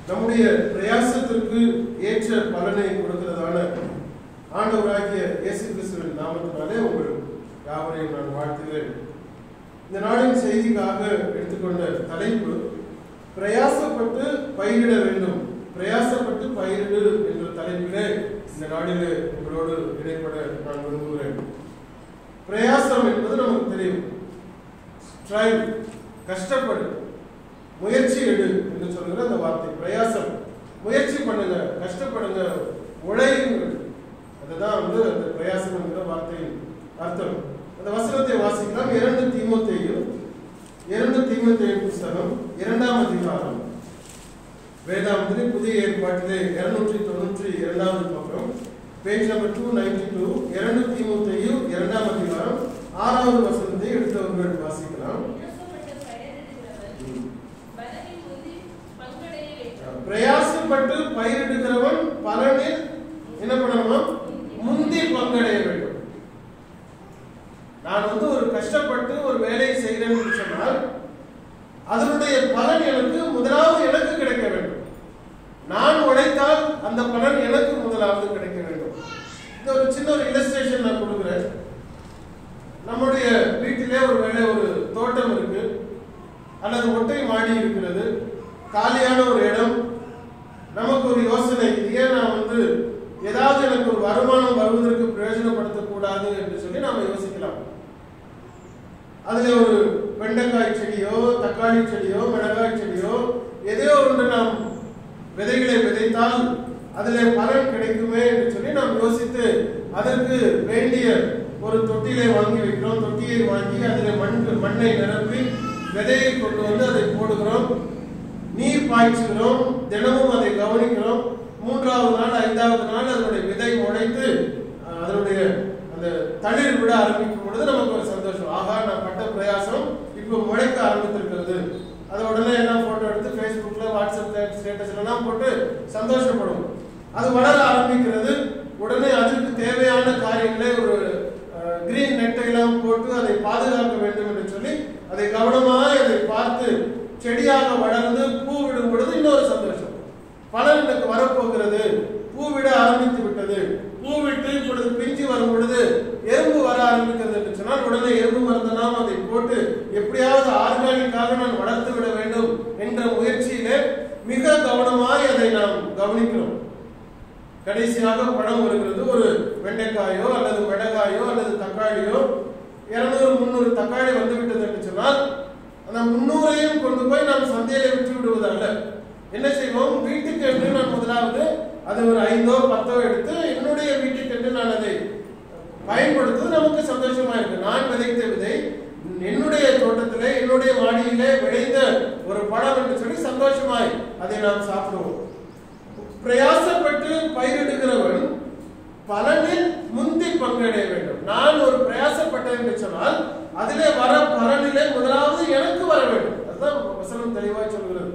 நம்முடைய பிரயாசத்திற்கு ஏற்ற பலனை கொடுக்கிறதான ஆண்டவராகிய இயேசு கிறிஸ்துவின் நாமத்தினாலே உங்கள் யாவரையும் நான் வாழ்த்துகிறேன் இந்த நாளின் செய்திக்காக எடுத்துக்கொண்ட தலைப்பு பிரயாசப்பட்டு பயிரிட வேண்டும் பிரயாசப்பட்டு பயிரிடு என்ற தலைப்பிலே இந்த நாளிலே உங்களோடு இடைப்பட நான் விரும்புகிறேன் பிரயாசம் என்பது நமக்கு தெரியும் ட்ரை கஷ்டப்படு முயற்சி எடு என்று சொல்கிற அந்த வார்த்தை பிரயாசம் முயற்சி பண்ணுங்க கஷ்டப்படுங்க உழையுங்கள் அதுதான் வந்து அந்த பிரயாசம் என்கிற வார்த்தையின் அர்த்தம் அந்த வசனத்தை வாசிக்கலாம் இரண்டு தீமோத்தேயும் இரண்டு தீமோத்தேயும் புஸ்தகம் இரண்டாம் அதிகாரம் வேதாந்தரி புதிய ஏற்பாட்டிலே இருநூற்றி தொண்ணூற்றி இரண்டாவது பக்கம் page number two ninety two இரண்டு தீமோத்தேயும் இரண்டாம் அதிகாரம் ஆறாவது வசனத்தை எடுத்தவர்கள் வாசிக்கலாம் பிரயாசப்பட்டு பயிரிடுகிறவன் பலனில் என்ன பண்ணணும் முந்தி பங்கடைய வேண்டும் நான் வந்து ஒரு கஷ்டப்பட்டு ஒரு வேலையை செய்கிறேன்னு சொன்னால் அதனுடைய பலன் எனக்கு முதலாவது எனக்கு கிடைக்க வேண்டும் நான் உழைத்தால் அந்த பலன் எனக்கு முதலாவது கிடைக்க வேண்டும் இந்த ஒரு சின்ன ஒரு இல்லஸ்ட்ரேஷன் நான் கொடுக்குறேன் நம்முடைய வீட்டிலே ஒரு வேலை ஒரு தோட்டம் இருக்கு அல்லது ஒட்டை மாடி இருக்கிறது காலியான ஒரு இடம் நமக்கு ஒரு யோசனை இது ஏன் நான் வந்து ஏதாவது எனக்கு ஒரு வருமானம் வருவதற்கு பிரயோஜனப்படுத்தக்கூடாது என்று சொல்லி நாம யோசிக்கலாம் அதுல ஒரு வெண்டைக்காய் செடியோ தக்காளி செடியோ மிளகாய் செடியோ எதையோ ஒன்று நாம் விதைகளை விதைத்தால் அதிலே பலன் கிடைக்குமே என்று சொல்லி நாம் யோசித்து அதற்கு வேண்டிய ஒரு தொட்டிலை வாங்கி வைக்கிறோம் தொட்டியை வாங்கி அதில் மண் மண்ணை நிரப்பி விதையை கொண்டு வந்து அதை போடுகிறோம் நீர் பாய்ச்சுகிறோம் தினமும் அதை கவனிக்கிறோம் மூன்றாவது நாள் ஐந்தாவது நாள் அதனுடைய விதை முளைத்து அஹ், அதனுடைய அந்த தளிர் விட ஆரம்பிக்கும் பொழுது நமக்கு ஒரு சந்தோஷம் ஆகா நான் பட்ட பிரயாசம் இப்போ முளைக்க ஆரம்பித்திருக்கிறது அதை உடனே எல்லாம் போட்டோ எடுத்து ஃபேஸ்புக்ல வாட்ஸ்அப்ல ஸ்டேட்டஸ்ல எல்லாம் போட்டு சந்தோஷப்படுவோம் அது வளர ஆரம்பிக்கிறது உடனே அதற்கு தேவையான காரியங்களை ஒரு கிரீன் நெட்டை எல்லாம் போட்டு அதை பாதுகாக்க வேண்டும் என்று சொல்லி அதை கவனமாய் அதை பார்த்து செடியாக வளர்ந்து பூ விடும் பொழுது இன்னொரு சந்தோஷம் பலன் எனக்கு வரப்போகிறது பூ விட ஆரம்பித்து விட்டது பூ விட்டு இப்பொழுது பிஞ்சு வரும் பொழுது எறும்பு வர ஆரம்பிக்கிறது என்று சொன்னால் உடனே எறும்பு மருந்து நாம் அதை போட்டு எப்படியாவது ஆர்கானிக்காக நான் வளர்த்து விட வேண்டும் என்ற முயற்சியிலே மிக கவனமாய் அதை நாம் கவனிக்கிறோம் கடைசியாக பழம் வருகிறது ஒரு வெண்டைக்காயோ அல்லது மிளகாயோ அல்லது தக்காளியோ இருநூறு முந்நூறு தக்காளி வந்து விட்டது என்று சொன்னால் அந்த முன்னூறையும் கொண்டு போய் நாம் சந்தையில விற்று விடுவதல்ல என்ன செய்வோம் வீட்டுக்கு என்று நான் முதலாவது அது ஒரு ஐந்தோ பத்தோ எடுத்து என்னுடைய வீட்டுக்கு என்று நான் அதை பயன்படுத்துவது நமக்கு சந்தோஷமா இருக்கு நான் விதைத்த விதை என்னுடைய தோட்டத்திலே என்னுடைய மாடியிலே விளைந்த ஒரு பழம் என்று சொல்லி சந்தோஷமாய் அதை நாம் சாப்பிடுவோம் பிரயாசப்பட்டு பயிரிடுகிறவன் பலனில் முந்தி பங்கடைய வேண்டும் நான் ஒரு பிரயாசப்பட்டேன் என்று சொன்னால் அதிலே வர பலனிலே முதலாவது எனக்கு வர வேண்டும் அதுதான் வசனம் தெளிவாய் சொல்கிறது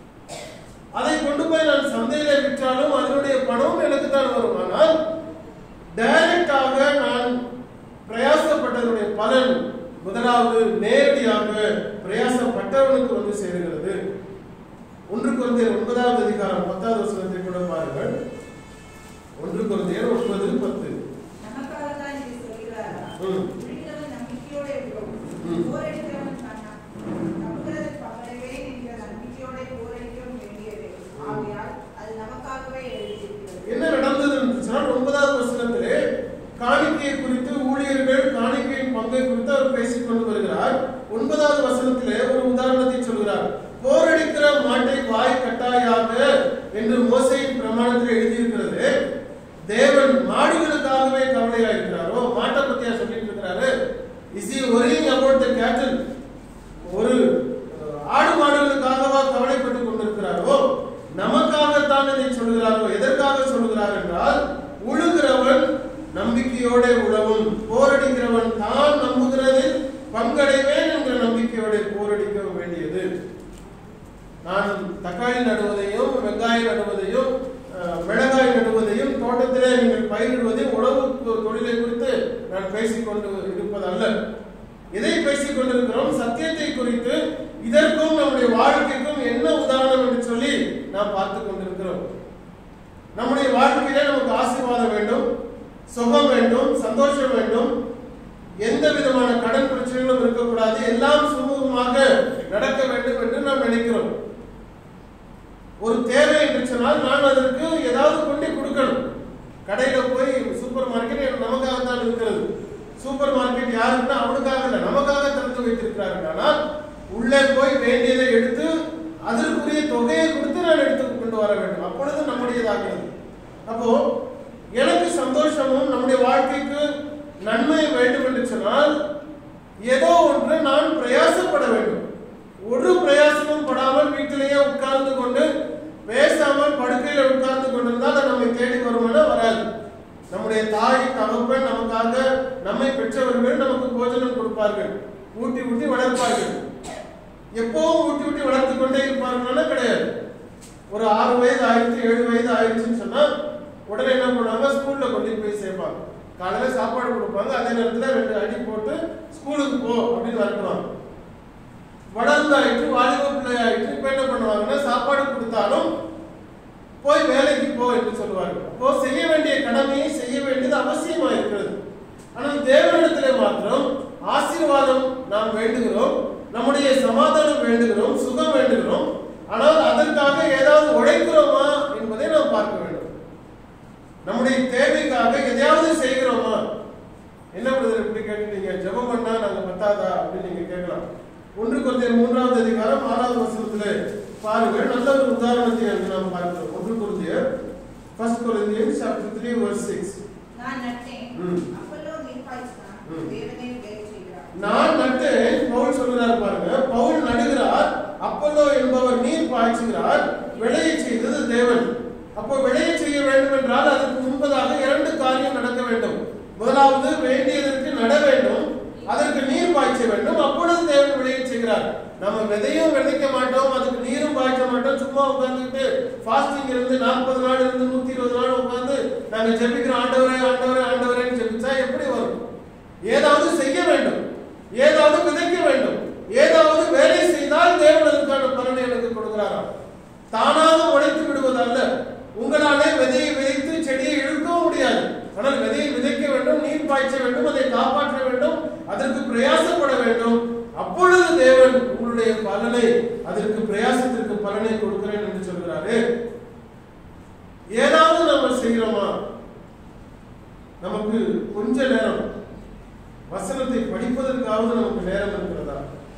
அதை கொண்டு போய் நான் சந்தையில விற்றாலும் அதனுடைய பணம் எனக்கு தான் வரும் ஆனால் டைரக்டாக நான் பிரயாசப்பட்டதனுடைய பலன் முதலாவது நேரடியாக பிரயாசப்பட்டவனுக்கு வந்து சேருகிறது ஒன்று குழந்தையர் ஒன்பதாவது அதிகாரம் பத்தாவது வசனத்தை கூட பாருங்கள் ஒன்று குழந்தையர் ஒன்பது பத்து நமக்காகத்தான் இது சொல்கிறாரா? ம். விழுகிறவன் நம்பிக்கையோடு இருக்கிறோம். ம். போரடிக்கிறவன் தான் நம்புகிறது பகலவேன் என்கிற நம்பிக்கையோடு போரடிக்கவும் வேண்டியது. ஆகையால் அது நமக்காகவே எழுதியிருக்கிறது. என்ன நடந்தது என்று சொன்னால் ஒன்பதாவது வசனத்திலே காணிக்கையை குறித்து ஊழியர்கள் காணிக்கையின் பங்கை குறித்து அவர் பேசிக் கொண்டு வருகிறார் ஒன்பதாவது வசனத்திலே ஒரு உதாரணத்தை சொல்கிறார் போரடிக்கிற மாட்டை வாய் கட்டாயாக என்று மோசையின் பிரமாணத்தில் எழுதியிருக்கிறது தேவன் மாடுகளுக்காகவே கவலையா இருக்கிறாரோ மாட்டை பத்தியா சொல்லிட்டு இருக்கிறாரு is he worrying about the cattle ஒரு அஹ், ஆடு மாடுகளுக்காகவா கவலைப்பட்டுக் கொண்டிருக்கிறாரோ நமக்காகத்தான் இதை சொல்கிறாரோ எதற்காக சொல்கிறார் என்றால் உழுகிறவன் நம்பிக்கையோட உழவும் போரடிக்கிறவன் தான் நம்புகிறதில் பங்கடைவேன் என்ற நம்பிக்கையோட போரடிக்க வேண்டியது நான் தக்காளி நடுவதையும் வெங்காயம் நடுவதையும் அஹ், மிளகாய் நடுவதையும் தோட்டத்திலே நீங்கள் பயிரிடுவதையும் உழவு தொ- தொழிலை குறித்து நான் பேசிக்கொண்டு இருப்பதல்ல எதை பேசிக் கொண்டிருக்கிறோம் சத்தியத்தை குறித்து இதற்கும் நம்முடைய வாழ்க்கைக்கும் என்ன உதாரணம் என்று சொல்லி நாம் பார்த்து வாழ்க்கையில நமக்கு ஆசீர்வாதம் வேண்டும் சுகம் வேண்டும் சந்தோஷம் வேண்டும் எந்த விதமான கடன் பிரச்சனைகளும் இருக்கக்கூடாது எல்லாம் சுமூகமாக நடக்க வேண்டும் என்று நாம் நினைக்கிறோம் ஒரு தேவை என்று சொன்னால் நான் அதற்கு ஏதாவது கொண்டு கொடுக்கணும் கடையில போய் சூப்பர் மார்க்கெட் நமக்காக தான் இருக்கிறது சூப்பர் மார்க்கெட் யாருக்குன்னா அவனுக்காக இல்லை நமக்காக திறந்து வைத்திருக்கிறார்கள் ஆனால் உள்ளே போய் வேண்டியதை எடுத்து அதற்குரிய தொகையை கொடுத்து நான் எடுத்து கொண்டு வர வேண்டும் அப்பொழுது நம்முடையதாகிறது அப்போ எனக்கு சந்தோஷமும் நம்முடைய வாழ்க்கைக்கு நன்மை வேண்டும் என்று சொன்னால் ஏதோ ஒன்று நான் பிரயாசப்பட வேண்டும் ஒரு பிரயாசமும் படாமல் வீட்டிலேயே உட்கார்ந்து கொண்டு பேசாமல் படுக்கையில உட்கார்ந்து கொண்டிருந்தால் அது நம்மை தேடி வருமானா வராது நம்முடைய தாய் தகப்பன் நமக்காக நம்மை பெற்றவர்கள் நமக்கு போஜனம் கொடுப்பார்கள் ஊட்டி ஊட்டி வளர்ப்பார்கள் எப்பவும் ஊட்டி ஊட்டி வளர்த்து கொண்டே இருப்பார்கள்னா கிடையாது ஒரு ஆறு வயது ஆயிடுச்சு ஏழு வயது ஆயிடுச்சுன்னு சொன்னா உடனே என்ன பண்ணுவாங்க ஸ்கூல்ல கொண்டு போய் சேர்ப்பாங்க காலையில சாப்பாடு கொடுப்பாங்க அதே நேரத்துல ரெண்டு அடி போட்டு ஸ்கூலுக்கு போ அப்படின்னு வரட்டுவாங்க வளர்ந்தாயிட்டு வாலிப பிள்ளை ஆயிட்டு இப்ப என்ன பண்ணுவாங்கன்னா சாப்பாடு கொடுத்தாலும் போய் வேலைக்கு போ என்று சொல்லுவார்கள் அப்போ செய்ய வேண்டிய கடமையை செய்ய வேண்டியது அவசியமா இருக்கிறது ஆனால் தேவனிடத்திலே மாத்திரம் ஆசீர்வாதம் நாம் வேண்டுகிறோம் நம்முடைய சமாதானம் வேண்டுகிறோம் சுகம் வேண்டுகிறோம் ஆனால் அதற்காக ஏதாவது உழைக்கிறோமா என்பதை நாம் பார்க்க வேண்டும் நம்முடைய தேவைக்காக எதையாவது செய்கிறோமா என்ன பிரதர் இப்படி கேட்டுட்டீங்க ஜெபம் பண்ணா நாங்க பத்தாதா அப்படின்னு நீங்க கேட்கலாம் ஒன்று குருந்தியர் மூன்றாவது அதிகாரம் ஆறாவது வசனத்துல பாருங்கள் நல்ல ஒரு உதாரணத்தை அங்கு நாம் பார்க்கிறோம் ஒன்று குருந்தியர் ஃபர்ஸ்ட் குருந்தியர் சாப்டர் த்ரீ வர்ஸ் சிக்ஸ் நான் நட்டேன் ம். அப்பல்லோ நீர்ப்பாய்ச்சினான் ம். தேவனே வேலை செய்கிறார் நான் நட்டேன் பவுல் சொல்கிறார் பாருங்க பவுல் நடுகிறார் அப்பல்லோ என்பவர் நீர் பாய்ச்சுகிறார் விளைய செய்தது தேவன் அப்போ விளைய செய்ய வேண்டும் என்றால் அதற்கு முன்பதாக இரண்டு காரியம் நடக்க வேண்டும் முதலாவது வேண்டியதற்கு நட வேண்டும் அதற்கு நீர் பாய்ச்ச வேண்டும் அப்பொழுது தேவன் விளைய செய்கிறார் நம்ம விதையும் விதைக்க மாட்டோம் அதுக்கு நீரும் பாய்ச்ச மாட்டோம் சும்மா உட்கார்ந்துட்டு ஃபாஸ்டிங் இருந்து நாற்பது நாள் இருந்து நூத்தி இருபது நாள் உட்கார்ந்து நாங்க ஜெபிக்கிறோம் ஆண்டவரே ஆண்டவரே ஆண்டவரேன்னு ஜெபிச்சா எப்படி வரும் ஏதாவது செய்ய வேண்டும் ஏதாவது விதைக்க வேண்டும் ஏதாவது வேலை செய்தால் தேவன் அதற்கான பலனை எனக்கு கொடுக்கிறாராம் தானாக உழைத்து விடுவதல்ல உங்களாலே விதையை விதைத்து செடியை இழுக்கவும் முடியாது ஆனால் விதையை விதைக்க வேண்டும் நீர் பாய்ச்ச வேண்டும் அதை காப்பாற்ற வேண்டும் அதற்கு பிரயாசப்பட வேண்டும் அப்பொழுது தேவன் உங்களுடைய பலனை அதற்கு பிரயாசத்திற்கு பலனை கொடுக்கிறேன் என்று சொல்கிறாரு ஏதாவது நம்ம செய்கிறோமா நமக்கு கொஞ்ச நேரம் வசனத்தை படிப்பதற்காவது நமக்கு நேரம் இருக்கிறதா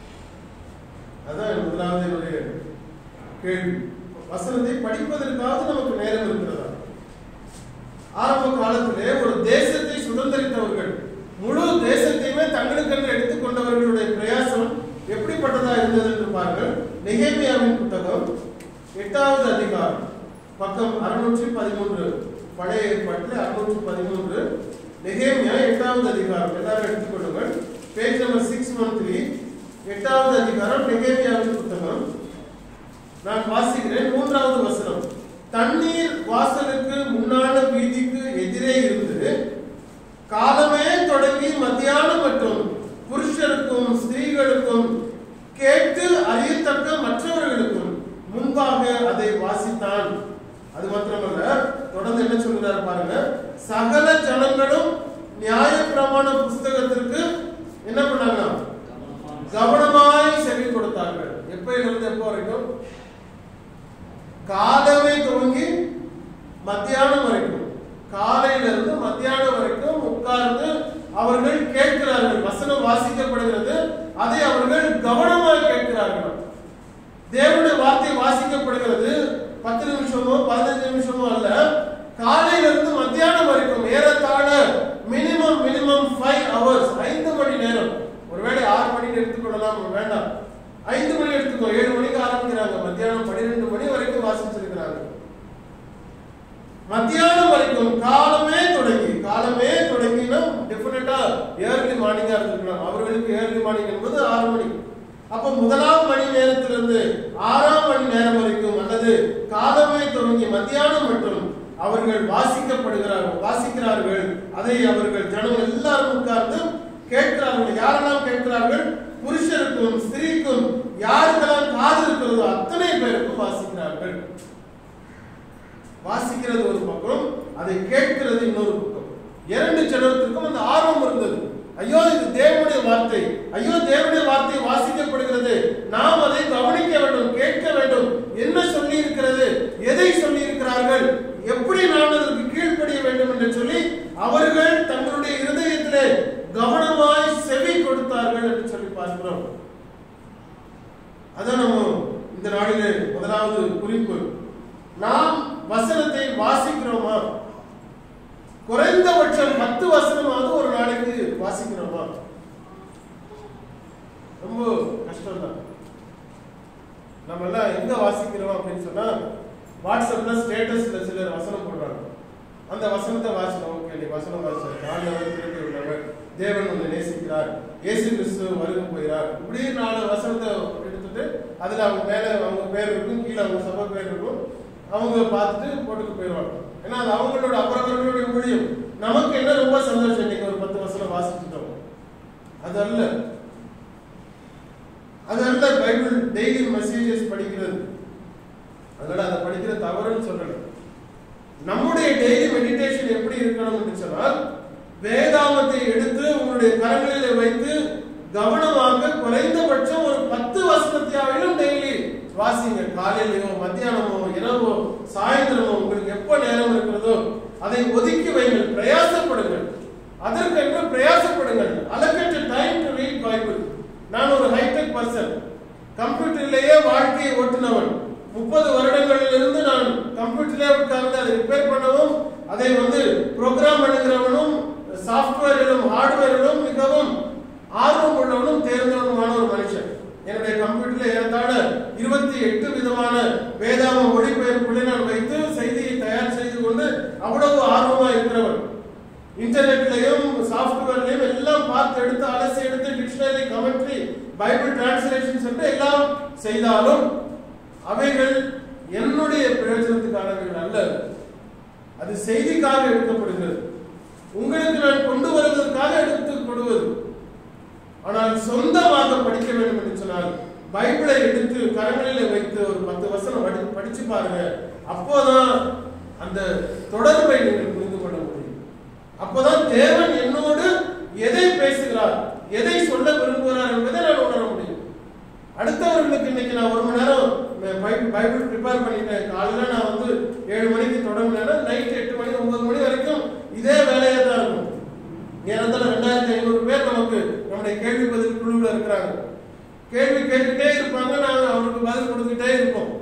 அதான் முதலாவது என்னுடைய கேள்வி வசனத்தை படிப்பதற்காவது நமக்கு நேரம் இருக்கிறதா ஆரம்ப காலத்திலே ஒரு தேசத்தை சுதந்திரித்தவர்கள் முழு தேசத்தையுமே தங்களுக்கென்று எடுத்துக்கொண்டவர்களுடைய பிரயாசம் எப்படிப்பட்டதா இருந்தது என்று பாருங்கள் நெகேமியாவின் புத்தகம் எட்டாவது அதிகாரம் பக்கம் அறுநூற்றி பதிமூன்று பழைய ஏற்பாட்டில் அறுநூற்றி பதிமூன்று நெகேமியா எட்டாவது அதிகாரம் எல்லாரும் எடுத்துக்கொள்ளுங்கள் page number six one three எட்டாவது அதிகாரம் நெகேமியாவின் புத்தகம் நான் வாசிக்கிறேன் மூன்றாவது வசனம் தண்ணீர் வாசலுக்கு முன்னால வீதிக்கு எதிரே இருந்து காலமே தொடங்கி மத்தியானம் மற்றும் புருஷருக்கும் ஸ்திரீகளுக்கும் கேட்டு அறியத்தக்க மற்றவர்களுக்கும் முன்பாக அதை வாசித்தான் அது மாத்திரமல்ல தொடர்ந்து என்ன சொல்கிறார் பாருங்க சகல ஜனங்களும் நியாயப்பிரமாண புஸ்தகத்திற்கு என்ன பண்ணாங்க கவனமாய் செவி கொடுத்தார்கள் எப்பயிலிருந்து எப்போ வரைக்கும் காலமே துவங்கி மத்தியானம் வரைக்கும் காலையில இருந்து மத்தியானம் வரைக்கும் உட்கார்ந்து அவர்கள் கேட்கிறார்கள் வசனம் வாசிக்கப்படுகிறது அதை அவர்கள் கவனமாக கேட்கிறார்கள் தேவனுடைய வார்த்தை வாசிக்கப்படுகிறது பத்து நிமிஷமோ பதினஞ்சு நிமிஷமோ அல்ல காலையில இருந்து மத்தியானம் வரைக்கும் ஏறத்தாழ மினிமம் மினிமம் ஃபைவ் ஹவர்ஸ் ஐந்து மணி நேரம் ஒருவேளை ஆறு மணிக்கு எடுத்துக்கொள்ளலாம் வேண்டாம் ஐந்து மணி எடுத்துக்கோ ஏழு மணிக்கு ஆரம்பிக்கிறாங்க மத்தியானம் பன்னிரெண்டு மணி வரைக்கும் வாசிச்சிருக்கிறாங்க மத்தியானம் வரைக்கும் காலமே தொடங்கி காலமே தொடங்கினா டெஃபினட்டா ஏர்லி மார்னிங்கா இருந்திருக்கலாம் அவர்களுக்கு ஏர்லி மார்னிங் என்பது ஆறு மணி அப்ப முதலாம் மணி நேரத்திலிருந்து ஆறாம் மணி நேரம் வரைக்கும் அல்லது காலமே தொடங்கி மத்தியானம் மற்றும் அவர்கள் வாசிக்கப்படுகிறார்கள் வாசிக்கிறார்கள் அதை அவர்கள் ஜனம் எல்லாரும் உட்கார்ந்து கேட்கிறார்கள் யாரெல்லாம் கேட்கிறார்கள் புருஷருக்கும் ஸ்திரீக்கும் யாருக்கெல்லாம் காது இருக்கிறதோ அத்தனை பேருக்கும் வாசிக்கிறார்கள் வாசிக்கிறது ஒரு பக்கம் அதை கேட்கிறது இன்னொரு பக்கம் இரண்டு ஜனத்திற்கும் அந்த ஆர்வம் இருந்தது ஐயோ இது தேவனுடைய வார்த்தை ஐயோ தேவனுடைய வார்த்தை வாசிக்கப்படுகிறது நாம் அதை கவனிக்க வேண்டும் கேட்க வேண்டும் என்ன சொல்லி இருக்கிறது எதை சொல்லி இருக்கிறார்கள் எப்படி நான் அதற்கு கீழ்ப்படிய வேண்டும் என்று சொல்லி அவர்கள் தங்களுடைய இருதயத்திலே கவனமாய் செவி கொடுத்தார்கள் என்று சொல்லி பார்க்கிறோம் அதான் நம்ம இந்த நாளிலே முதலாவது குறிப்பு நாம் வசனத்தை வாசிக்கிறோமா குறைந்தபட்சம் பத்து வசனமாவது ஒரு நாளைக்கு வாசிக்கிறோமா ரொம்ப கஷ்டம் தான் நம்ம எல்லாம் எங்க வாசிக்கிறோம் அப்படின்னு சொன்னா வாட்ஸ்அப்ல ஸ்டேட்டஸ்ல சிலர் வசனம் போடுறாங்க அந்த வசனத்தை வாசிக்கணும் ஓகே நீ வசனம் வாசிச்சு ஆண்டவர் திருப்பி உள்ளவர் தேவன் உன்னை நேசிக்கிறார் இயேசு கிறிஸ்து வருகை போகிறார் இப்படி நாலு வசனத்தை எடுத்துட்டு அதுல அவங்க மேல அவங்க பேர் இருக்கும் கீழே அவங்க சபை பேர் இருக்கும் அவங்க பார்த்துட்டு போட்டுட்டு போயிடுவாங்க ஏன்னா அது அவங்களோட அப்புறவர்களுடைய ஊழியம் நமக்கு என்ன ரொம்ப சந்தோஷம் இன்னைக்கு ஒரு பத்து வசனம் வாசிச்சுட்டோம் அது அல்ல அது அல்ல பைபிள் டெய்லி மெசேஜஸ் படிக்கிறது அதனால அதை படிக்கிற தவறுன்னு சொல்லல நம்முடைய டெய்லி மெடிடேஷன் எப்படி இருக்கணும் என்று சொன்னால் வேதாமத்தை எடுத்து உங்களுடைய கரங்களிலே வைத்து கவனமாக குறைந்தபட்சம் ஒரு பத்து வசனத்தையாவிலும் டெய்லி வாசிங்க காலையிலயோ மத்தியானமோ இரவோ சாயந்தரமோ உங்களுக்கு எப்ப நேரம் இருக்கிறதோ அதை ஒதுக்கி வைங்கள் பிரயாசப்படுங்கள் அதற்கென்று பிரயாசப்படுங்கள் allocate time to read Bible நான் ஒரு ஹைடெக் பர்சன் கம்ப்யூட்டர்லேயே வாழ்க்கையை ஓட்டுனவன் முப்பது வருடங்களிலிருந்து நான் கம்ப்யூட்டர்லேயே உட்கார்ந்து அதை ரிப்பேர் பண்ணவும் அதை வந்து ப்ரோக்ராம் பண்ணுகிறவனும் சாஃப்ட்வேரிலும் ஹார்ட்வேரிலும் மிகவும் ஆர்வம் உள்ளவனும் தேர்ந்தவனுமான ஒரு மனுஷன் என்னுடைய கம்ப்யூட்டர்ல ஏறத்தாழ இருபத்தி எட்டு விதமான வேதாம மொழிபெயர்ப்புகளை நான் வைத்து செய்தியை தயார் செய்து கொண்டு அவ்வளவு ஆர்வமா இருக்கிறவன் இன்டர்நெட்லயும் சாஃப்ட்வேர்லயும் எல்லாம் பார்த்து எடுத்து அலசி எடுத்து டிக்ஷனரி கமெண்ட்ரி பைபிள் டிரான்ஸ்லேஷன்ஸ் என்று எல்லாம் செய்தாலும் அவைகள் என்னுடைய பிரயோஜனத்துக்கானவைகள் அல்ல அது செய்திக்காக எடுக்கப்படுகிறது உங்களுக்கு நான் கொண்டு வருவதற்காக எடுத்து கொடுவது ஆனால் சொந்தமாக படிக்க வேண்டும் என்று சொன்னால் பைபிளை எடுத்து கரங்களிலே வைத்து ஒரு பத்து வசனம் படி- படிச்சு பாருங்க அப்போதான் அந்த தொடர்பை நீங்கள் புரிந்து கொள்ள முடியும் அப்போதான் தேவன் என்னோடு எதை பேசுகிறார் எதை சொல்ல விரும்புகிறார் என்பதை நான் உணர முடியும் அடுத்தவர்களுக்கு இன்னைக்கு நான் ஒரு மணி நேரம் பை- பைபிள் ப்ரிப்பேர் பண்ணிட்டேன் காலையில நான் வந்து ஏழு மணிக்கு தொடங்கினேன்னா நைட் எட்டு மணி ஒன்பது மணி வரைக்கும் இதே வேலையா தான் இருக்கும் ஏறத்தாழ ரெண்டாயிரத்தி ஐநூறு பேர் நமக்கு நம்முடைய கேள்வி பதில் குழுவில் இருக்கிறாங்க கேள்வி கேட்டுக்கிட்டே இருப்பாங்க நாங்க அவருக்கு பதில் கொடுத்துக்கிட்டே இருப்போம்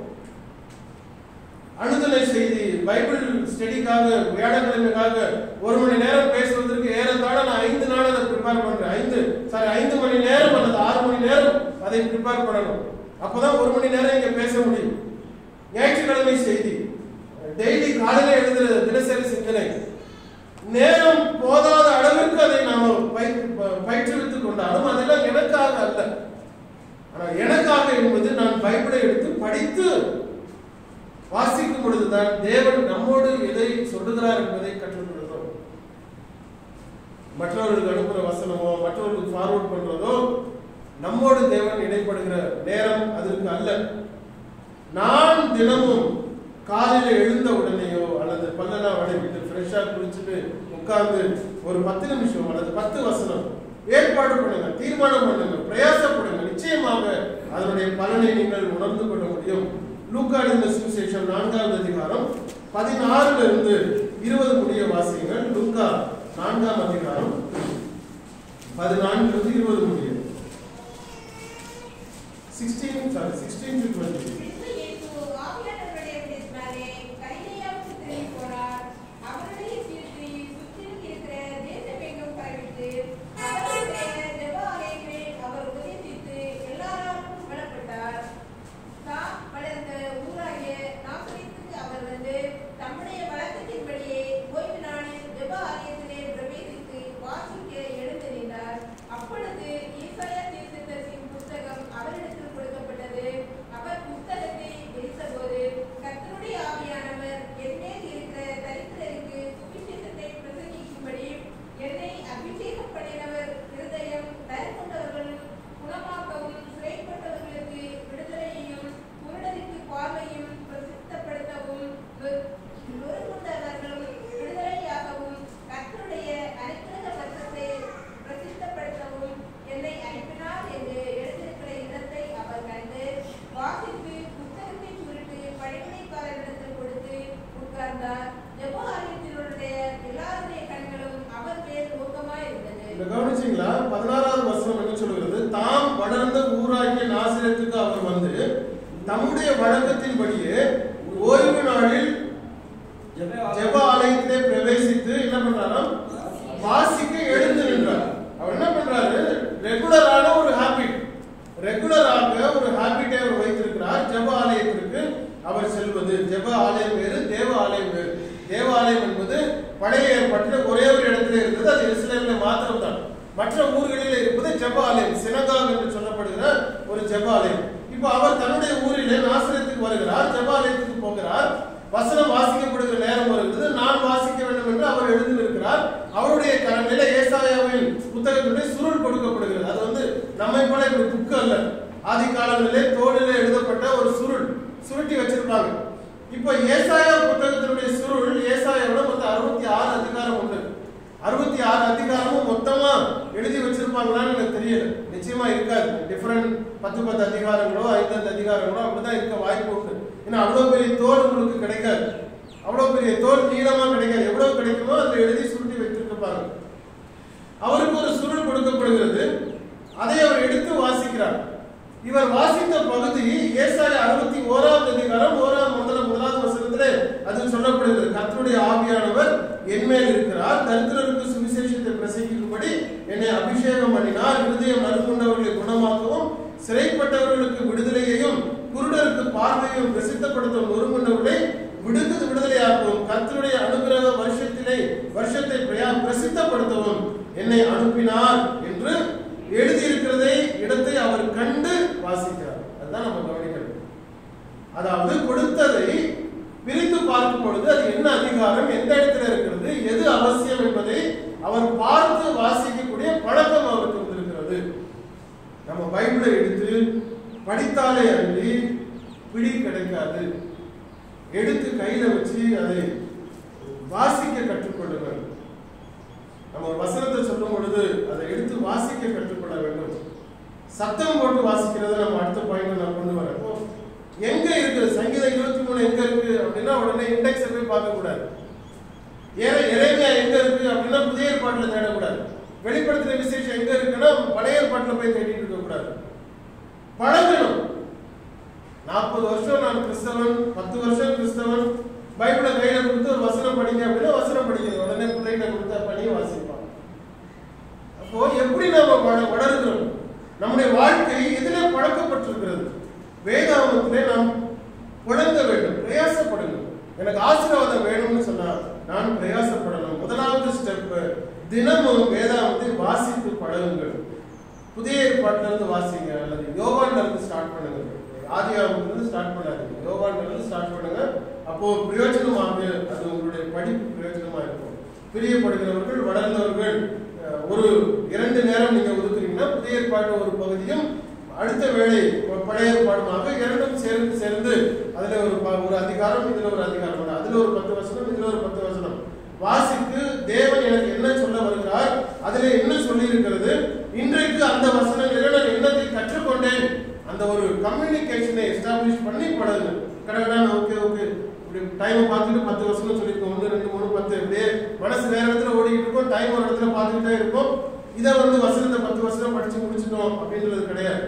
அனுதலை செய்தி பைபிள் ஸ்டடிக்காக வியாழக்கிழமைக்காக ஒரு மணி நேரம் பேசுவதற்கு ஏறத்தாழ நான் ஐந்து நாள் அதை ப்ரிப்பேர் பண்றேன் ஐந்து சாரி ஐந்து மணி நேரம் அல்லது ஆறு மணி நேரம் அதை ப்ரிப்பேர் பண்ணணும் அப்பதான் ஒரு மணி நேரம் இங்க பேச முடியும் ஞாயிற்றுக்கிழமை செய்தி டெய்லி காலையில எழுதுற தினசரி சிந்தனை நேரம் போதாத அளவிற்கு அதை நாம பயிற்று பயிற்றுவித்துக் கொண்டாலும் அதெல்லாம் எனக்காக அல்ல ஆனால் எனக்காக என்பது நான் பைபிளை எடுத்து படித்து வாசிக்கும் பொழுதுதான் தேவன் நம்மோடு எதை சொல்லுகிறார் என்பதை கற்றுக்கொள்கிறோம் மற்றவர்களுக்கு அனுப்புற வசனமோ மற்றவர்களுக்கு ஃபார்வர்ட் பண்றதோ நம்மோடு தேவன் இடைப்படுகிற நேரம் அதற்கு அல்ல நான் தினமும் காலையில எழுந்த உடனேயோ அல்லது பல்லெல்லாம் வடைவிட்டு ஃப்ரெஷ்ஷா குளிச்சுட்டு உட்கார்ந்து ஒரு பத்து நிமிஷம் அல்லது பத்து வசனம் ஏற்பாடு பண்ணுங்க தீர்மானம் பண்ணுங்க பிரயாசப்படுங்க நிச்சயமாக அதனுடைய பலனை நீங்கள் உணர்ந்து கொள்ள முடியும் லூக்கா எழுந்த சுவிசேஷம் நான்காவது அதிகாரம் பதினாறுல இருந்து இருபது முடிய வாசியுங்கள் லூக்கா நான்காம் அதிகாரம் பதினான்கு இருந்து இருபது முடிய sixteen sorry sixteen to twenty பின்பு இயேசு ஆவியானவருடைய பேசினாரே கலிலேயாவுக்கு திரும்பி போனார். அவருடைய கீர்த்தி சுற்றிலும் இருக்கிற தேசமெங்கும் பரவிற்று. அவருடைய ஜெப ஆலயங்களில் அவர் உபதேசித்து எல்லாராலும் புகழப்பட்டார். தாம் வளர்ந்த ஊராகிய நாசரேத்துக்கு அவர் வந்து தம்முடைய வழக்கத்தின்படியே ஓய்வு நாளில் ஜெப ஆலயத்திலே பிரவேசித்து வாசிக்க எழுந்து நின்றார். அப்பொழுது ஈசாயா தீர்க்கதரிசியின் புத்தகம் அவரிடத்தில் கொடுக்கப்பட்டது அவர் புத்தகத்தை விரித்தபோது கர்த்தருடைய ஆவியானவர் தம்முடைய வழக்கத்தின்படியே ஓய்வு நாளில் ஜெப ஆலயத்திலே பிரவேசித்து என்ன பண்றாராம் வாசிக்க எழுந்து நின்றார் அவர் என்ன பண்றாரு ரெகுலரான ஒரு ஹாபிட் ரெகுலராக ஒரு ஹாபிட்டை அவர் வைத்திருக்கிறார் ஜெப ஆலயத்திற்கு அவர் செல்வது ஜெப ஆலயம் வேறு தேவ ஆலயம் வேறு தேவ ஆலயம் என்பது பழைய ஏற்பாட்டில் ஒரே ஒரு இடத்துல இருந்தது அது இஸ்ரேல்ல மாத்திரம் தான் மற்ற ஊர்களில் இருப்பது ஜெப ஆலயம் சினகாக் என்று சொல்லப்படுகிற ஒரு ஜெப ஆலயம் இப்போ அவர் தன்னுடைய ஊரிலே நாசரத்துக்கு வருகிறார் ஜெப ஆலயத்துக்கு போகிறார் வசனம் வாசிக்கப்படுகிற நேரம் வருகிறது நான் வாசிக்க வேண்டும் என்று அவர் எழுதியிருக்கிறார் அவருடைய கரங்களில ஏசாயாவின் புத்தகத்தினுடைய சுருள் கொடுக்கப்படுகிறது அது வந்து நம்மை போல இப்படி புக்கு அல்ல ஆதி காலங்களிலே தோளிலே எழுதப்பட்ட ஒரு சுருள் சுருட்டி வச்சிருப்பாங்க இப்போ ஏசாயா புத்தகத்தினுடைய சுருள் ஏசாயாவோட மொத்தம் அறுபத்தி ஆறு அதிகாரம் உண்டு அறுபத்தி ஆறு அதிகாரமும் மொத்தமா எழுதி வச்சிருப்பாங்களான்னு எனக்கு தெரியல நிச்சயமா இருக்காது டிஃபரெண்ட் பத்து பத்து அதிகாரங்களோ ஐந்து அதிகாரங்களோ அப்படிதான் இருக்க வாய்ப்பு உண்டு ஏன்னா அவ்வளவு பெரிய தோல் உங்களுக்கு கிடைக்காது அவ்வளவு பெரிய தோல் நீளமா கிடைக்காது எவ்வளவு கிடைக்குமோ அதுல எழுதி சுருட்டி வைத்திருப்பாங்க அவருக்கு ஒரு சுருள் கொடுக்கப்படுகிறது அதை அவர் எடுத்து வாசிக்கிறார் இவர் வாசித்த பகுதி ஏசாய அறுபத்தி ஓராவது அதிகாரம் ஓராம் முதல் முதலாவது வசனத்திலே அது சொல்லப்படுகிறது கர்த்தருடைய ஆவியானவர் என்மேல் இருக்கிறார் தரித்திரருக்கு சுவிசேஷத்தை பிரசங்கிக்கும்படி என்னை அபிஷேகம் பண்ணினார் இருதயம் நறுங்குண்டவர்களை குணமாக்கவும் சிறைப்பட்டவர்களுக்கு விடுதலையையும் குருடருக்கு பார்வையும் பிரசித்தப்படுத்தும் நொறுங்குண்டவர்களை விடுதலை விடுதலையாக்கும் கர்த்தருடைய அனுகிரக வருஷத்திலே வருஷத்தை பிரயா- பிரசித்தப்படுத்தவும் என்னை அனுப்பினார் என்று எழுதியிருக்கிறதை இடத்தை அவர் கண்டு வாசிக்கிறார் அதுதான் நம்ம கவனிக்கணும் அதாவது கொடுத்ததை பிரித்து பார்க்கும் பொழுது அது என்ன அதிகாரம் எந்த இடத்துல இருக்கிறது எது அவசியம் என்பதை அவர் பார்த்து வாசிக்கக்கூடிய பழக்கம் அவருக்கு வந்திருக்கிறது நம்ம பைபிளை எடுத்து படித்தாலே அன்றி பிடி கிடைக்காது எடுத்து கையில வச்சு அதை வாசிக்க கற்றுக்கொள்ளுங்கள் நம்ம ஒரு வசனத்தை சொல்லும் பொழுது அதை எடுத்து வாசிக்க கற்றுக்கொள்ள வேண்டும் சத்தம் போட்டு வாசிக்கிறத நம்ம அடுத்த பாயிண்ட் நான் கொண்டு வரேன் இப்போ எங்க இருக்கு சங்கீதம் இருபத்தி மூணு எங்க இருக்கு அப்படின்னா உடனே இண்டெக்ஸை போய் பார்க்க கூடாது ஏற இறைமையா எங்க இருக்கு அப்படின்னா புதிய ஏற்பாட்டுல தேடக்கூடாது வெளிப்படுத்தின விசேஷம் எங்க இருக்குன்னா பழைய ஏற்பாட்டுல போய் தேடிட்டு இருக்க கூடாது பழகணும் நாற்பது வருஷம் நான் கிறிஸ்தவன் பத்து வருஷம் கிறிஸ்தவன் பைபிளை கையில கொடுத்து ஒரு வசனம் படிங்க அப்படின்னா வசனம் படிக்கிறது உடனே பிள்ளைகிட்ட கொடுத்தா பண்ணி வாசிப்பாங்க அப்போ எப்படி நாம வள- வளருகிறோம் நம்முடைய வாழ்க்கை எதிலே பழக்கப்பட்டிருக்கிறது வேதாகமத்திலே நாம் புழங்க வேண்டும் பிரயாசப்படணும் எனக்கு ஆசீர்வாதம் வேணும்னு சொன்னா நான் பிரயாசப்படணும் முதலாவது ஸ்டெப் தினமும் வேதாகமத்தை வாசித்து பழகுங்கள் புதிய ஏற்பாட்டுல இருந்து வாசிங்க அல்லது யோகான்ல இருந்து ஸ்டார்ட் பண்ணுங்க ஆதியாகமத்துல இருந்து ஸ்டார்ட் பண்ணாதீங்க யோகான்ல இருந்து ஸ்டார்ட் பண்ணுங்க அப்போ பிரயோஜனமாக அது உங்களுடைய படிப்பு பிரயோஜனமா இருக்கும் பிரியப்படுகிறவர்கள் வளர்ந்தவர்கள் அஹ், ஒரு இரண்டு நேரம் நீங்க ஒதுக்குறீங்கன்னா புதிய ஏற்பாடு ஒரு பகுதியும் அடுத்த வேளை ஒரு பழைய ஏற்பாடுமாக இரண்டும் சேர்ந்து சேர்ந்து அதுல ஒரு ப- ஒரு அதிகாரம் இதுல ஒரு அதிகாரம் வரும். அதுல ஒரு பத்து வசனம் இதுல ஒரு பத்து வசனம் வாசித்து தேவன் எனக்கு என்ன சொல்ல வருகிறார் அதுல என்ன சொல்லி இருக்கிறது இன்றைக்கு அந்த வசனங்களில் நான் என்னத்தை கற்றுக்கொண்டேன் அந்த ஒரு கம்யூனிகேஷனை எஸ்டாப்ளிஷ் பண்ணி பழகுங்க கடவுளா ஓகே ஓகே இப்படி டைமை பார்த்துட்டு பத்து வருஷம் சொல்லியிருக்கோம் ஒன்று ரெண்டு மூணு பத்து இப்படியே மனசு வேற இடத்துல ஓடிக்கிட்டு இருக்கும் டைம் ஒரு இடத்துல பார்த்துக்கிட்டே இருக்கும் இதை வந்து வசனத்தை பத்து வருஷம் படிச்சு முடிச்சிட்டோம் அப்படின்றது கிடையாது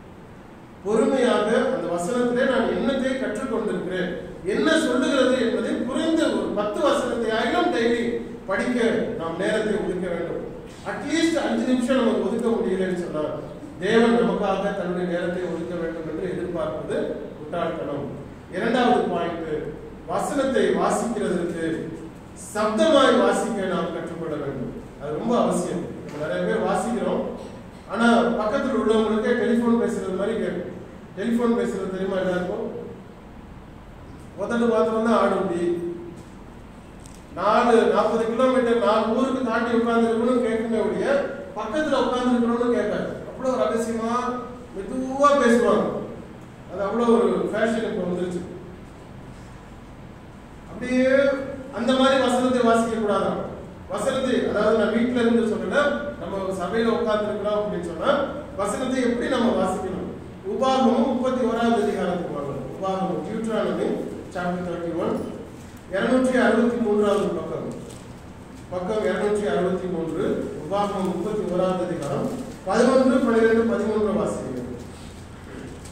பொறுமையாக அந்த வசனத்திலே நான் என்னத்தை கற்றுக்கொண்டிருக்கிறேன் என்ன சொல்லுகிறது என்பதை புரிந்து ஒரு பத்து வசனத்தை ஆயிலும் டெய்லி படிக்க நாம் நேரத்தை ஒதுக்க வேண்டும் அட்லீஸ்ட் அஞ்சு நிமிஷம் நமக்கு ஒதுக்க முடியலன்னு சொன்னால் தேவன் நமக்காக தன்னுடைய நேரத்தை ஒதுக்க வேண்டும் என்று எதிர்பார்ப்பது முட்டாள்தனம் இரண்டாவது பாயிண்ட் வசனத்தை வாசிக்கிறதற்கு சப்தமாய் வாசிக்க நாம் கற்றுக்கொள்ள வேண்டும் அது ரொம்ப அவசியம் நம்ம நிறைய பேர் வாசிக்கிறோம் ஆனா பக்கத்துல உள்ளவங்களுக்கே டெலிபோன் பேசுறது மாதிரி கேட்கும் டெலிபோன் பேசுறது தெரியுமா எல்லாருக்கும் முதல்ல மாத்திரம் தான் ஆடும் இப்படி நாலு நாற்பது கிலோமீட்டர் நாலு ஊருக்கு தாண்டி உட்கார்ந்து கேட்குமே ஒழிய பக்கத்துல உட்கார்ந்து இருக்கணும்னு கேட்காது அவ்வளவு ரகசியமா மெதுவா பேசுவாங்க அது அவ்வளவு ஒரு ஃபேஷன் இப்போ வந்துருச்சு அப்படியே அந்த மாதிரி வசனத்தை வாசிக்க கூடாதாம் வசனத்தை அதாவது நான் வீட்ல இருந்து சொல்லல நம்ம சபையில உட்கார்ந்து இருக்கிறோம் அப்படின்னு சொன்னா வசனத்தை எப்படி நம்ம வாசிக்கணும் உபாகமும் முப்பத்தி ஓராவது அதிகாரத்துக்கு வாங்க உபாகமும் டியூட்ரானமி சாப்டர் தேர்ட்டி ஒன் இருநூற்றி அறுபத்தி மூன்றாவது பக்கம் பக்கம் இருநூற்றி அறுபத்தி மூன்று உபாகமம் முப்பத்தி ஓராவது அதிகாரம் பதினொன்று பன்னிரெண்டு பதிமூன்று வாசிக்கிறேன்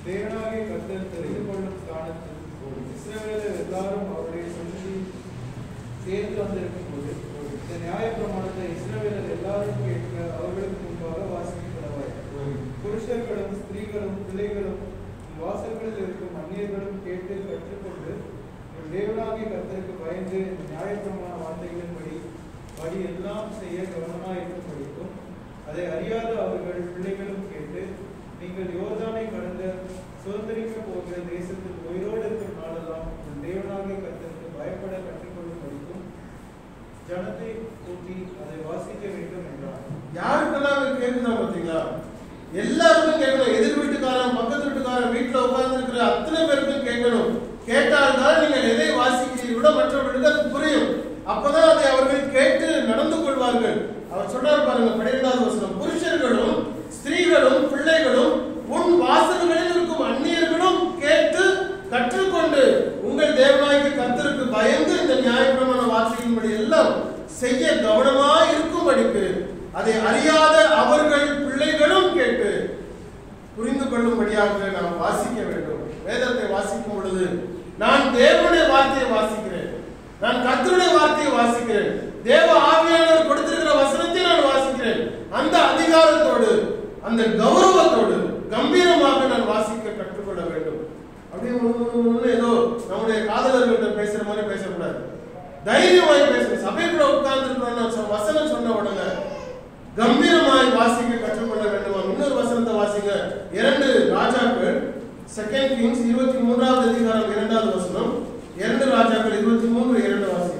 தேவனாகிய கர்த்தர் தெரிந்து கொள்ளும் ஸ்தானத்தில் இஸ்ரவேலர் எல்லாரும் அவருடைய சன்னதி சேர்ந்து வந்திருக்கும் போது இந்த நியாயப்பிரமாணத்தை இஸ்ரவேலர் எல்லாரும் கேட்க அவர்களுக்கு முன்பாக வாசிக்கப்படவாய் புருஷர்களும் ஸ்திரீகளும் பிள்ளைகளும் உன் வாசல்களில் இருக்கும் அந்நியர்களும் கேட்டு கற்றுக்கொண்டு உன் தேவனாகிய கர்த்தருக்கு பயந்து இந்த நியாயப்பிரமாண வார்த்தைகளின்படி படி எல்லாம் செய்ய கவனமாக இருக்கும் படிக்கும் அதை அறியாத அவர்கள் பிள்ளைகளும் கேட்டு நீங்கள் யோர்தானை கடந்த சுதந்திரிக்க போகிற தேசத்தில் உயிரோடு இருக்கும் நாளெல்லாம் உன் தேவனாகிய கர்த்தருக்கு பயப்பட கற்றுக்கொள்ளும் படிக்கும் ஜனத்தை கூட்டி அதை வாசிக்க வேண்டும் என்றார் யாருக்கெல்லாம் இது கேக்குதா பாத்தீங்களா எல்லாருக்கும் கேட்கணும் எதிர் வீட்டுக்காரன் பக்கத்து வீட்டுக்காரன் வீட்டுல உட்கார்ந்து இருக்கிற அத்தனை பேருக்கும் கேட்கணும் கேட்டால்தான் நீங்கள் எதை வாசிக்கிறீர்களோ மற்றவர்களுக்கு அது புரியும் அப்பதான் அதை அவர்கள் கேட்டு நடந்து கொள்வார்கள் அவர் சொல்றாரு பாருங்க பன்னிரெண்டாவது வசனம் புருஷர்களும் ஸ்திரீகளும் பிள்ளைகளும் உன் வாசல்களில் இருக்கும் அந்நியர்களும் கேட்டு கற்றுக்கொண்டு உங்கள் தேவனாகிய கர்த்தருக்கு பயந்து இந்த நியாயப்பிரமாண வார்த்தையின்படி எல்லாம் செய்ய கவனமாய் இருக்கும்படிக்கு அதை அறியாத அவர்கள் பிள்ளைகளும் கேட்டு புரிந்து கொள்ளும்படியாக நாம் வாசிக்க வேண்டும் வேதத்தை வாசிக்கும் பொழுது நான் தேவனுடைய வார்த்தையை வாசிக்கிறேன் நான் கர்த்தருடைய வார்த்தையை வாசிக்கிறேன் தேவ ஆவியானவர் கொடுத்திருக்கிற வசனத்தை நான் வாசிக்கிறேன் அந்த அதிகாரத்தோடு அந்த கௌரவத்தோடு கம்பீரமாக நான் வாசிக்க கற்றுக்கொள்ள வேண்டும் அப்படியே ஒண்ணு ஒண்ணு ஒண்ணு ஏதோ நம்முடைய காதலர்கள்ட்ட பேசுற மாதிரி பேசக்கூடாது தைரியமாய் பேசணும் சபைக்குள்ள உட்கார்ந்து வசனம் சொன்ன உடனே கம்பீரமாய் வாசிக்க கற்றுக்கொள்ள வேண்டுமா இன்னொரு வசனத்தை வாசிங்க இரண்டு ராஜாக்கள் செகண்ட் கிங்ஸ் இருபத்தி மூன்றாவது அதிகாரம் இரண்டாவது வசனம் இரண்டு ராஜாக்கள் இருபத்தி மூன்று இரண்டு வாசிங்க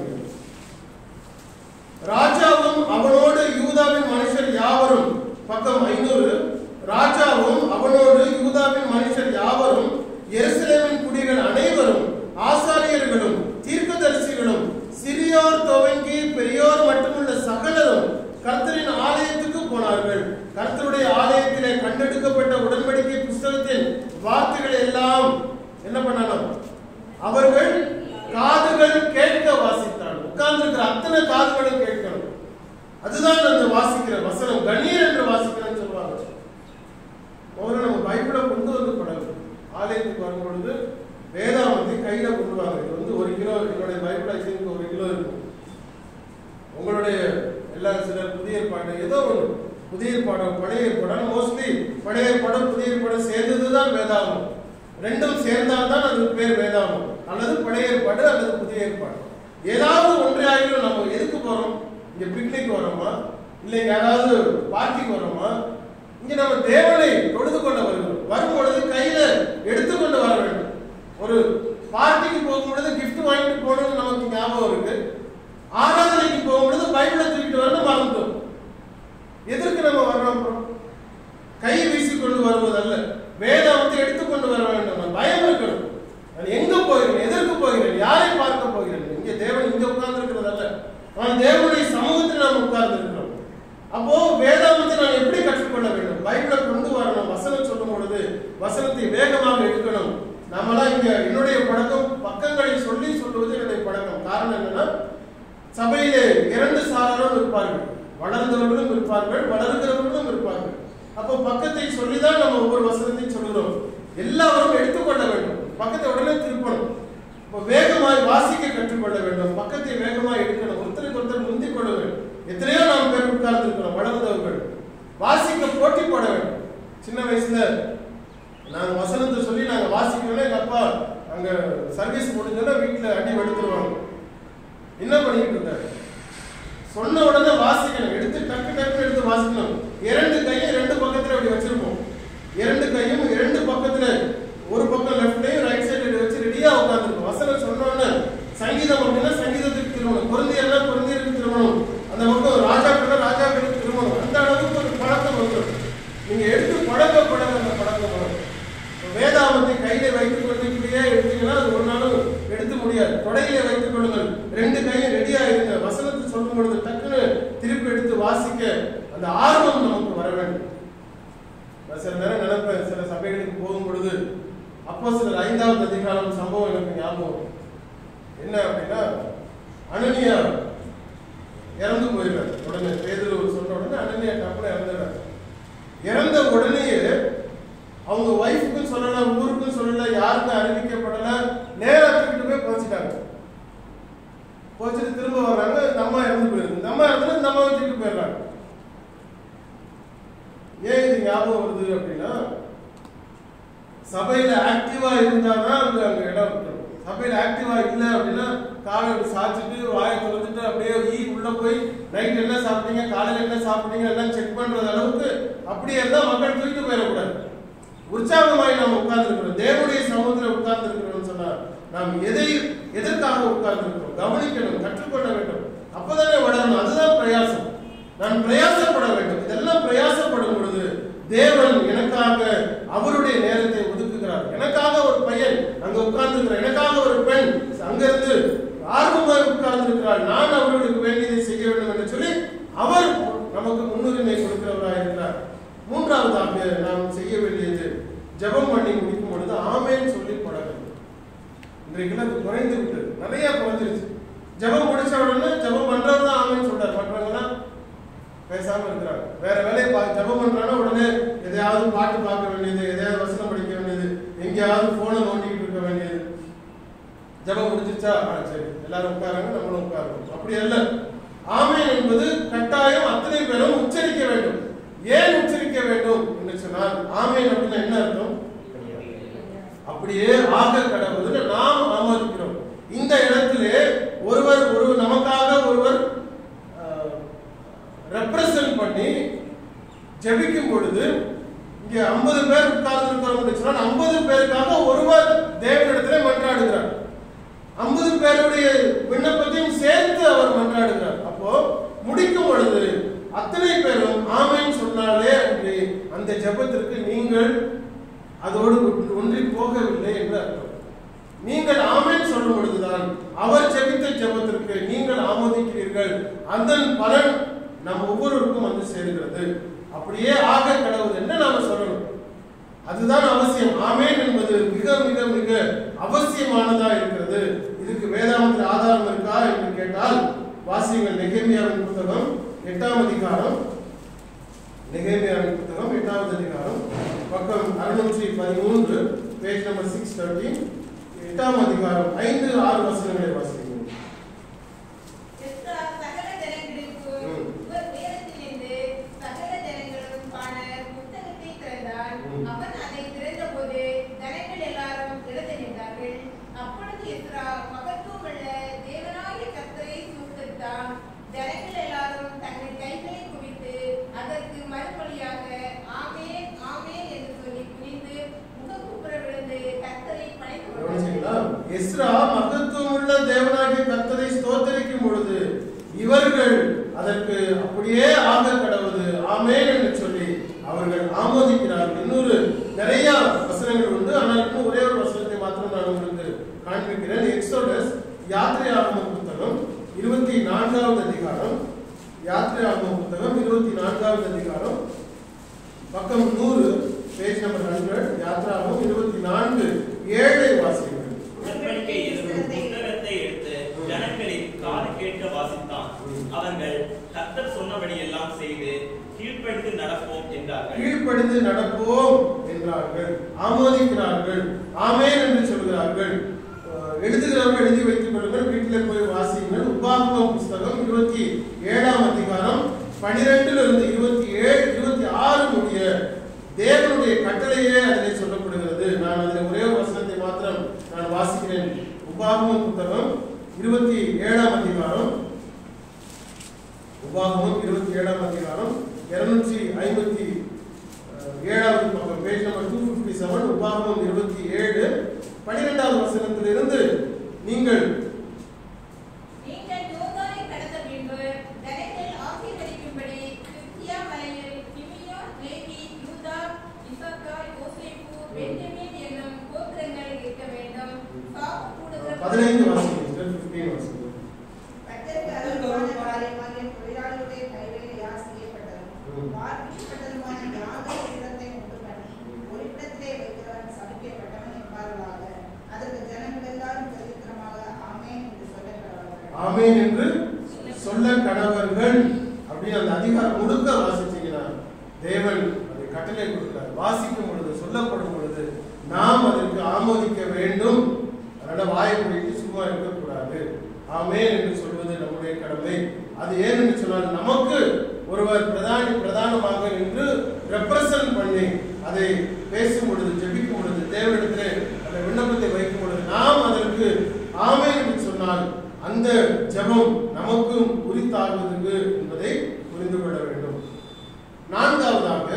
ராஜாவும் அவனோடு யூதாவின் மனுஷர் யாவரும் பக்கம் ஐநூறு ராஜாவும் அவனோடு யூதாவின் மனுஷர் யாவரும் எருசலேமின் குடிகள் அனைவரும் ஆசாரியர்களும் தீர்க்கதரிசிகளும் சிறியோர் துவங்கி பெரியோர் மட்டுமுள்ள சகலரும் கர்த்தரின் ஆலயத்துக்கு போனார்கள் கர்த்தருடைய ஆலயத்திலே கண்டெடுக்கப்பட்ட உடன்படிக்கை புஸ்தகத்தின் வார்த்தைகளை எல்லாம் என்ன பண்ணணும் அவர்கள் காதுகள் கேட்க வாசித்தார்கள் உட்கார்ந்திருக்கிற அத்தனை காதுகளும் கேட்கணும் அதுதான் அந்த வாசிக்கிற வசனம் கணீர் என்று வாசிக்கிறேன்னு சொல்லுவாங்க முதல்ல நம்ம பைபிளை கொண்டு வந்து பழகும் ஆலயத்துக்கு வரும் பொழுது வேதாமத்தை கையில கொண்டு வாங்க இது வந்து ஒரு கிலோ என்னுடைய பைபிள் ஐ திங்க் ஒரு கிலோ இருக்கும் உங்களுடைய எல்லா சிலர் புதிய ஏற்பாடு ஏதோ ஒன்று புதிய ஏற்பாடு பழைய ஏற்பாடு மோஸ்ட்லி பழைய ஏற்பாடு புதிய ஏற்பாடு சேர்ந்ததுதான் வேதாகம் ரெண்டும் சேர்ந்தால்தான் அது பேர் வேதாகம் அல்லது பழைய ஏற்பாடு அல்லது புதிய ஏற்பாடு ஏதாவது ஒன்றே ஆகிலும் நம்ம எதுக்கு போறோம் இங்க பிக்னிக் வரோமா இல்லை இங்க யாராவது பார்ட்டிக்கு வரோமா இங்க நம்ம தேவனை தொழுது கொள்ள வருகிறோம் வரும் பொழுது கையில எடுத்துக்கொண்டு வர வேண்டும் ஒரு பார்ட்டிக்கு போகும் பொழுது gift வாங்கிட்டு போகணும்னு நமக்கு ஞாபகம் இருக்கு ஆராதனைக்கு போகும் பொழுது பைபிளை தூக்கிட்டு வரணும் மறந்துட்டோம் எதற்கு நம்ம வர்றோம் அப்புறம் கை வீசிக்கொண்டு வருவதல்ல வேதாமத்தை எடுத்துக்கொண்டு வர வேண்டும் நம்ம பயம் இருக்கணும் நான் எங்க போகிறேன் எதற்கு போகிறேன் யாரை பார்க்க போகிறேன் இங்க தேவன் இங்க உட்கார்ந்து இருக்கிறதல்ல நான் தேவனுடைய சமூகத்தில் நாம் உட்கார்ந்து இருக்கிறோம் அப்போ வேதாமத்தை நான் எப்படி கற்றுக்கொள்ள வேண்டும் பைபிளை கொண்டு வரணும் வசனம் சொல்லும் பொழுது வசனத்தை வேகமாக எடுக்கணும் நம்மளாம் இங்க என்னுடைய பழக்கம் பக்கங்களை சொல்லி சொல்லுவது என்னுடைய பழக்கம் காரணம் என்னன்னா சபையிலே இரண்டு சாரரும் இருப்பார்கள் வளர்ந்தவர்களும் இருப்பார்கள் வளர்கிறவர்களும் இருப்பார்கள் அப்போ பக்கத்தை சொல்லிதான் நம்ம ஒவ்வொரு வசனத்தையும் சொல்லுகிறோம் எல்லாரும் எடுத்துக்கொள்ள வேண்டும் பக்கத்தை உடனே திருப்பணும் இப்போ வேகமாய் வாசிக்க கற்றுக்கொள்ள வேண்டும் பக்கத்தை வேகமாய் எடுக்கணும் ஒருத்தருக்கு ஒருத்தர் முந்திக் கொள்ள வேண்டும் எத்தனையோ நாம் பேர் உட்கார்ந்து இருக்கிறோம் வளர்ந்தவர்கள் வாசிக்க போட்டி போட வேண்டும் சின்ன வயசுல நாங்க வசனத்தை சொல்லி நாங்க வாசிக்கணும்னா எங்க அப்பா அங்க சர்வீஸ் முடிஞ்சோன்னா வீட்டுல அடி வெடுத்துருவாங்க என்ன பண்ணிட்டு இருந்தாரு சொன்ன உடனே வாசிக்கணும் எடுத்து டக்கு டக்குன்னு எடுத்து வாசிக்கணும் இரண்டு கையும் ரெண்டு பக்கத்துல அப்படி வச்சிருப்போம் இரண்டு கையும் இரண்டு பக்கத்துல ஒரு பக்கம் லெஃப்ட்லயும் ரைட் சைடு வச்சு ரெடியா உட்காந்துருக்கும் வசனம் சொன்ன உடனே சங்கீதம் அப்படின்னா சங்கீதத்துக்கு திரும்பணும் பொருந்தியர்னா பொருந்தியருக்கு திரும்பணும் அந்த பக்கம் ராஜாக்கள் ராஜாக்களுக்கு திரும்பணும் அந்த அளவுக்கு ஒரு பழக்கம் வந்துடும் நீங்க எடுத்து பழக்க பழக்க அந்த பழக்கம் வரும் வேதாமத்தை கையில வைத்துக் கொண்டு இப்படியே எடுத்தீங்கன்னா அது ஒரு நாளும் எடுத்து முடியாது தொடையில வைத்துக் கொள்ளுங்கள் ரெண்டு கையும் ரெடியா இருங்க வசனத்தை சொல்லும் பொழுது டக்குன்னு திருப்பி எடுத்து வாசிக்க அந்த ஆர்வம் நமக்கு வர வேண்டும் நான் சில நேரம் நினைப்பேன் சில சபைகளுக்கு போகும் பொழுது அப்போ சிலர் ஐந்தாவது அதிகாரம் சம்பவம் எனக்கு ஞாபகம் வரும். என்ன அப்படின்னா அனனியா இறந்து போயிடுறாரு உடனே பேதுரு சொன்ன உடனே அனனியா டப்புனு இறந்துடுறாரு இறந்த உடனேயே அவங்க ஒய்ஃபுக்கும் சொல்லல ஊருக்கும் சொல்லல யாருக்கும் அறிவிக்கப்படல நேரா தூக்கிட்டு போய் புதைச்சிட்டாங்க புதைச்சிட்டு திரும்ப வர்றாங்க இந்த அம்மா இறந்து போயிருக்கு இந்த அம்மா இறந்து இந்த அம்மாவை தூக்கிட்டு போயிடுறாங்க ஏன் இது ஞாபகம் வருது அப்படின்னா சபையில ஆக்டிவா இருந்தாதான் அங்க அங்க இடம் இருக்கணும் சபையில ஆக்டிவா இல்ல அப்படின்னா காலை அப்படி சாச்சிட்டு வாயை திறந்துட்டு அப்படியே ஈ உள்ள போய் நைட் என்ன சாப்பிட்டீங்க காலையில என்ன சாப்பிட்டீங்க எல்லாம் செக் பண்றது அளவுக்கு அப்படியே இருந்தா மக்கள் தூக்கிட்டு போயிடக்கூடாது உற்சாகமாய் நாம் உட்கார்ந்து இருக்கிறோம் தேவனுடைய சமூகத்தில் உட்கார்ந்து இருக்கிறோம் சொன்னா நாம் எதை எதற்காக உட்கார்ந்து இருக்கிறோம் கவனிக்கணும் கற்றுக்கொள்ள வேண்டும் அப்பதானே வளரணும் அதுதான் பிரயாசம் நான் பிரயாசப்பட வேண்டும் இதெல்லாம் பிரயாசப்படும் பொழுது தேவன் எனக்காக அவருடைய நேரத்தை ஒதுக்குகிறார் எனக்காக ஒரு பையன் அங்க உட்கார்ந்து எனக்காக ஒரு பெண் அங்கிருந்து ஆர்வமாக உட்கார்ந்து இருக்கிறார் நான் அவர்களுக்கு வேண்டியதை செய்ய வேண்டும் என்று சொல்லி அவர் நமக்கு முன்னுரிமை கொடுக்கிறவராக இருக்கிறார் மூன்றாவதாக நாம் செய்ய வேண்டியது ஜெபம் பண்ணி முடிக்கும் பொழுது ஆமேன் சொல்லி பழகணும் இன்றைக்கு அது குறைந்து விட்டது நிறைய குறைஞ்சிருச்சு ஜெபம் முடிச்ச உடனே ஜெபம் பண்றவர் தான் ஆமேன் சொல்றாரு மற்றவங்கலாம் பேசாம இருக்கிறாங்க வேற வேலையை பா ஜெபம் பண்றானா உடனே எதையாவது பாட்டு பார்க்க வேண்டியது எதையாவது வசனம் படிக்க வேண்டியது எங்கேயாவது போனை நோண்டிக்கிட்டு இருக்க வேண்டியது ஜெபம் முடிஞ்சிச்சா ஆ சரி எல்லாரும் உட்காருங்க நம்மளும் உட்காருவோம் அப்படி அல்ல ஆமேன் என்பது கட்டாயம் அத்தனை பேரும் உச்சரிக்க வேண்டும் ஏன் உச்சரிக்க வேண்டும் என்று சொன்னால் ஆமேன் அப்படின்னா என்ன அர்த்தம் அப்படியே ஆக கடவுள் நாம் ஆமோதிக்கிறோம் இந்த இடத்திலே ஒருவர் ஒரு நமக்காக ஒருவர் ரெப்ரசன்ட் பண்ணி ஜெபிக்கும் பொழுது இங்க 50 பேர் உட்கார்ந்து இருக்கிறோம் சொன்னால் 50 பேருக்காக ஒருவர் தேவனிடத்திலே மன்றாடுகிறார் 50 பேருடைய விண்ணப்பத்தையும் சேர்த்து அவர் மன்றாடுகிறார் அப்போ முடிக்கும் பொழுது அத்தனை பேரும் ஆமென் சொன்னாலே அன்று அந்த ஜெபத்திற்கு நீங்கள் அதோடு ஒன்றி போகவில்லை என்று அர்த்தம் நீங்கள் ஆமென் சொல்லும் பொழுதுதான் அவர் ஜெபித்த ஜெபத்திற்கு நீங்கள் ஆமோதிக்கிறீர்கள் அதன் பலன் நம் ஒவ்வொருவருக்கும் வந்து சேருகிறது அப்படியே ஆக கடவுள் என்ன நாம சொல்லணும் அதுதான் அவசியம் ஆமேன் என்பது மிக மிக மிக அவசியமானதா இருக்கிறது இதுக்கு வேதாந்தத்தில் ஆதாரம் இருக்கா என்று கேட்டால் வாசியுங்கள் நெகேமியாவின் புத்தகம் எட்டாம் அதிகாரம் நெகேமியாவின் புத்தகம் எட்டாவது அதிகாரம் பக்கம் அறுநூற்றி பதிமூன்று பேஜ் நம்பர் சிக்ஸ் தேர்ட்டீன் எட்டாம் அதிகாரம் ஐந்து ஆறு வசனங்களை வாசிக்கிறோம் எஸ்ரா சகல ஜனங்களுக்கும் ம். இவர் வேதத்திலிருந்து சகல ஜனங்களும் காண புத்தகத்தை திறந்தான். ம். அவன் அதை திறந்தபோது ஜனங்கள் எல்லாரும் எழுந்து நின்றார்கள். அப்பொழுது எஸ்ரா மகத்துவமுள்ள தேவனாகிய கர்த்தரை ஸ்தோத்திரித்தான். ஜனங்கள் எல்லாரும் தங்கள் கைகளை குவித்து அதற்கு மறுமொழியாக ஆமென் ஆமென் என்று சொல்லி குனிந்து முகங்குப்புற விழுந்து கர்த்தரை பணிந்து கவனிச்சீங்களா கொண்டார்கள். எஸ்ரா மகத்துவம் உள்ள தேவனாகிய கர்த்தரை ஸ்தோத்தரிக்கும் பொழுது இவர்கள் அதற்கு அப்படியே ஆக கடவுது ஆமென் என்று சொல்லி அவர்கள் ஆமோதிக்கிறார்கள் இன்னொரு நிறைய வசனங்கள் உண்டு ஆனால் இன்னும் ஒரே ஒரு வசனத்தை மாத்திரம் நான் உங்களுக்கு காண்பிக்கிறேன் எக்ஸோடஸ் யாத்திரை ஆகம புத்தகம் இருபத்தி நான்காவது அதிகாரம் யாத்திரை ஆகம புத்தகம் இருபத்தி நான்காவது அதிகாரம் பக்கம் நூறு பேஜ் நம்பர் ஹண்ட்ரட் யாத்ராவும் இருபத்தி நான்கு ஏழை வாசிகள் உடன்படிக்கை என்னும் புத்தகத்தை எடுத்து ஜனங்களின் காது கேட்க வாசித்தான் அவர்கள் கர்த்தர் சொன்னபடி எல்லாம் செய்து கீழ்ப்படிந்து நடப்போம் என்றார்கள் கீழ்ப்படிந்து நடப்போம் என்றார்கள் ஆமோதிக்கிறார்கள் ஆமேன் என்று சொல்கிறார்கள் அஹ், எழுதுகிறவர்கள் எழுதி வைத்துக் கொள்ளுங்கள் வீட்டில் போய் வாசியுங்கள் உபாகமம் புஸ்தகம் இருபத்தி ஏழாம் அதிகாரம் பனிரெண்டுல இருந்து இருபத்தி ஏழு இருபத்தி ஆறு முடிய தேவனுடைய கட்டளையே அதிலே சொல்லப்படுகிறது நான் அதில் ஒரே ஒரு வசனத்தை மாத்திரம் நான் வாசிக்கிறேன் உபாகமம் புத்தகம் இருபத்தி ஏழாம் அதிகாரம் உபாகமம் இருபத்தி ஏழாம் அதிகாரம் இருநூற்றி ஐம்பத்தி அஹ், ஏழாவது பக்கம் page number two fifty seven உபாகமம் இருபத்தி ஏழு பனிரெண்டாவது வசனத்திலிருந்து நீங்கள் நீங்கள் யோர்தானை கடந்த பின்பு ஜனங்கள் ஆசீர்வதிக்கும்படி கிறிஸ்தியா மலையில் கிமியோன், லேவி, யூதா, இசக்கார், யோசேப்பு, பென்யமீன் என்னும் கோத்திரங்கள் இருக்க வேண்டும். காப்பு கூடுகிற பதினைந்து வாசிங்க ஃபிஃப்டீன் வாசிங்க கர்த்தருக்கு அருள்மான காரியமாகிய தொழிலாளர்களுடைய கைவேலை யார் செய்யப்பட்டதும், ம். பார்ப்பிக்கப்பட்டதுமான யாதொரு இடத்தை உண்டு பண்ணி, ஒரு இடத்திலே வைக்கிறவன் சபிக்கப்பட்டவன் என்பார்களாக. அதற்கு ஜனங்கள் எல்லாரும் பிரதித்திரமாக ஆமென் என்று சொல்லக் கடவர்கள். ஆமேன் என்று சொல்ல கடவர்கள் அப்படின்னு அந்த அதிகாரம் முழுக்க வாசிச்சீங்கன்னா தேவன் அதை கட்டளை கொடுக்கிறார் வாசிக்கும் பொழுது சொல்லப்படும் சொன்னால் நமக்கு ஒருவர் பிரதானி பிரதானமாக நின்று ரெப்ரசன்ட் பண்ணி அதை பேசும் பொழுது ஜெபிக்கும் பொழுது தேவனிடத்திலே அந்த விண்ணப்பத்தை வைக்கும் பொழுது நாம் அதற்கு ஆமென் என்று சொன்னால் அந்த ஜெபம் நமக்கும் உரித்தாகுவதற்கு என்பதை புரிந்து கொள்ள வேண்டும் நான்காவதாக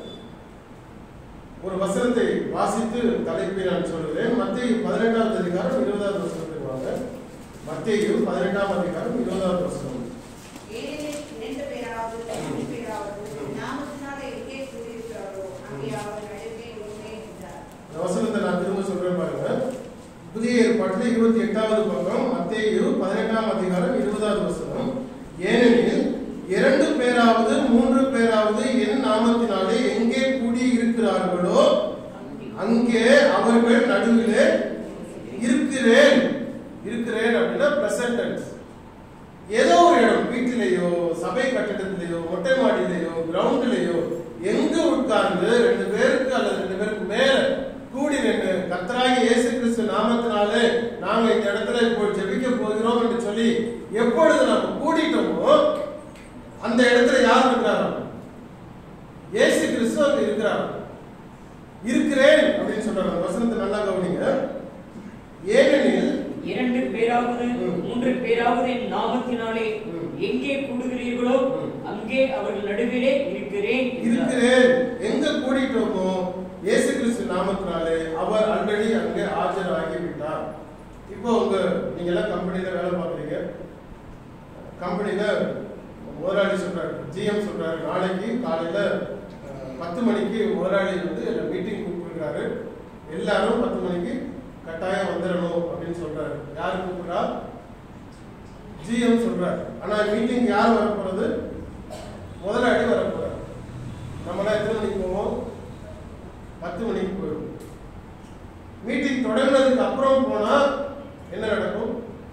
ஒரு வசனத்தை வாசித்து தலைப்பை நான் சொல்கிறேன் மத்திய பதினெட்டாவது அதிகாரம் இருபதாவது வசனத்துக்கு வாங்க மத்திய பதினெட்டாம் அதிகாரம் இருபதாவது வசனம் ஏனெனில் இரண்டு பேராவது மூன்று பேராவது நாமத்தினாலே எங்கே கூடியிருக்கிறாரோ அங்கே அவர் நடுவே உண்மை என்றார் இந்த வசனத்தை நான் திரும்ப சொல்றேன் பாருங்க புதிய ஏற்பாட்டில் இருபத்தி எட்டாவது பக்கம் மத்தேயு பதினெட்டாம் அதிகாரம் இருபதாவது வசனம் ஏனெனில் இரண்டு பேராவது மூன்று பேராவது என் நாமத்தினாலே எங்கே கூடி இருக்கிறார்களோ அங்கே அவர்கள் நடுவிலே இருக்கிறேன் இருக்கிறேன் அப்படின்னா பிரசன்ட் டென்ஸ் ஏதோ ஒரு இடம் வீட்டிலேயோ சபை கட்டிடத்திலேயோ மொட்டை மாடியிலேயோ கிரவுண்ட்லேயோ எங்க உட்கார்ந்து ரெண்டு பேருக்கு அல்லது ரெண்டு பேருக்கு மேல கூடி நின்று கர்த்தராகி இயேசு கிறிஸ்து நாமத்தினாலே நாங்க இந்த இடத்துல இப்போ ஜெபிக்க போகிறோம் என்று சொல்லி எப்பொழுது நம்ம கூடிட்டோமோ அந்த இடத்துல யார் இருக்கிறாரோ இயேசு கிறிஸ்து அங்க இருக்கிறார் இருக்கிறேன் அப்படின்னு சொல்றாங்க அந்த வசனத்தை நல்லா கவனிங்க ஏனெனில் இரண்டு பேராவது ம். மூன்று பேராவது என் நாமத்தினாலே ம். எங்கே கூடுகிறீர்களோ ம். அங்கே அவர்கள் நடுவிலே இருக்கிறேன் என்றார். இருக்கிறேன் எங்க கூடிட்டோமோ இயேசு கிறிஸ்து நாமத்தினாலே அவர் ஆல்ரெடி அங்கே ஆஜராகி விட்டார் இப்போ உங்க நீங்க எல்லாம் கம்பெனில வேலை பார்க்குறீங்க கம்பெனில முதலாளி சொல்றாரு ஜிஎம் சொல்றாரு நாளைக்கு காலையில அஹ், பத்து மணிக்கு முதலாளி வந்து மீட்டிங் கூப்பிட்டுருக்காரு எல்லாரும் பத்து மணிக்கு கட்டாயம் வந்துடணும் அப்படின்னு சொல்றாரு யார் கூப்பிடுறா ஜிஎம் சொல்றாரு ஆனா மீட்டிங் யார் வர போறது முதலாளி வர போறாரு நம்மளாம் எத்தனை மணிக்கு போவோம் பத்து மணிக்கு போயிடும் மீட்டிங் தொடங்கினதுக்கு அப்புறம் போனா என்ன நடக்கும்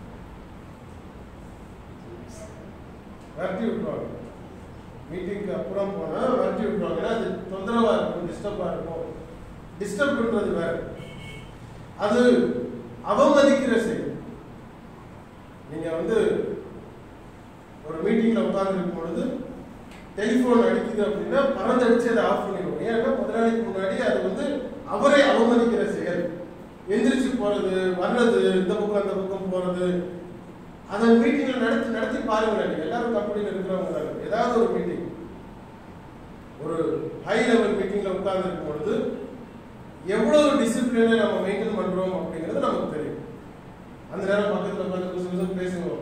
விரட்டி விட்டுருவாங்க மீட்டிங்க்கு அப்புறம் போனா விரட்டி விட்டுருவாங்க ஏன்னா அது தொந்தரவா இருக்கும் டிஸ்டர்பா இருக்கும் டிஸ்டர்ப் பண்றது வேற அது அவமதிக்கிற செயல் நீங்க வந்து ஒரு மீட்டிங்ல உட்கார்ந்து இருக்கும் பொழுது டெலிபோன் அடிக்குது அப்படின்னா பறந்தடிச்சு அதை ஆஃப் பண்ணிடுவோம் ஏன்னா முதலாளிக்கு முன்னாடி அது வந்து அவரை அவமதிக்கிற செயல் எந்திரிச்சு போறது வர்றது இந்த பக்கம் அந்த பக்கம் போறது அதை மீட்டிங்ல நடத்தி நடத்தி பாருங்களேன் நீங்க எல்லாரும் கம்பெனியில் இருக்கிறவங்க தானே ஏதாவது ஒரு மீட்டிங் ஒரு ஹை லெவல் மீட்டிங்ல உட்கார்ந்து இருக்கும் பொழுது எவ்வளவு டிசிப்ளினை நம்ம மெயின்டைன் பண்றோம் அப்படிங்கிறது நமக்கு தெரியும் அந்த நேரம் பக்கத்துல உட்காந்து குசு குசு பேசுங்க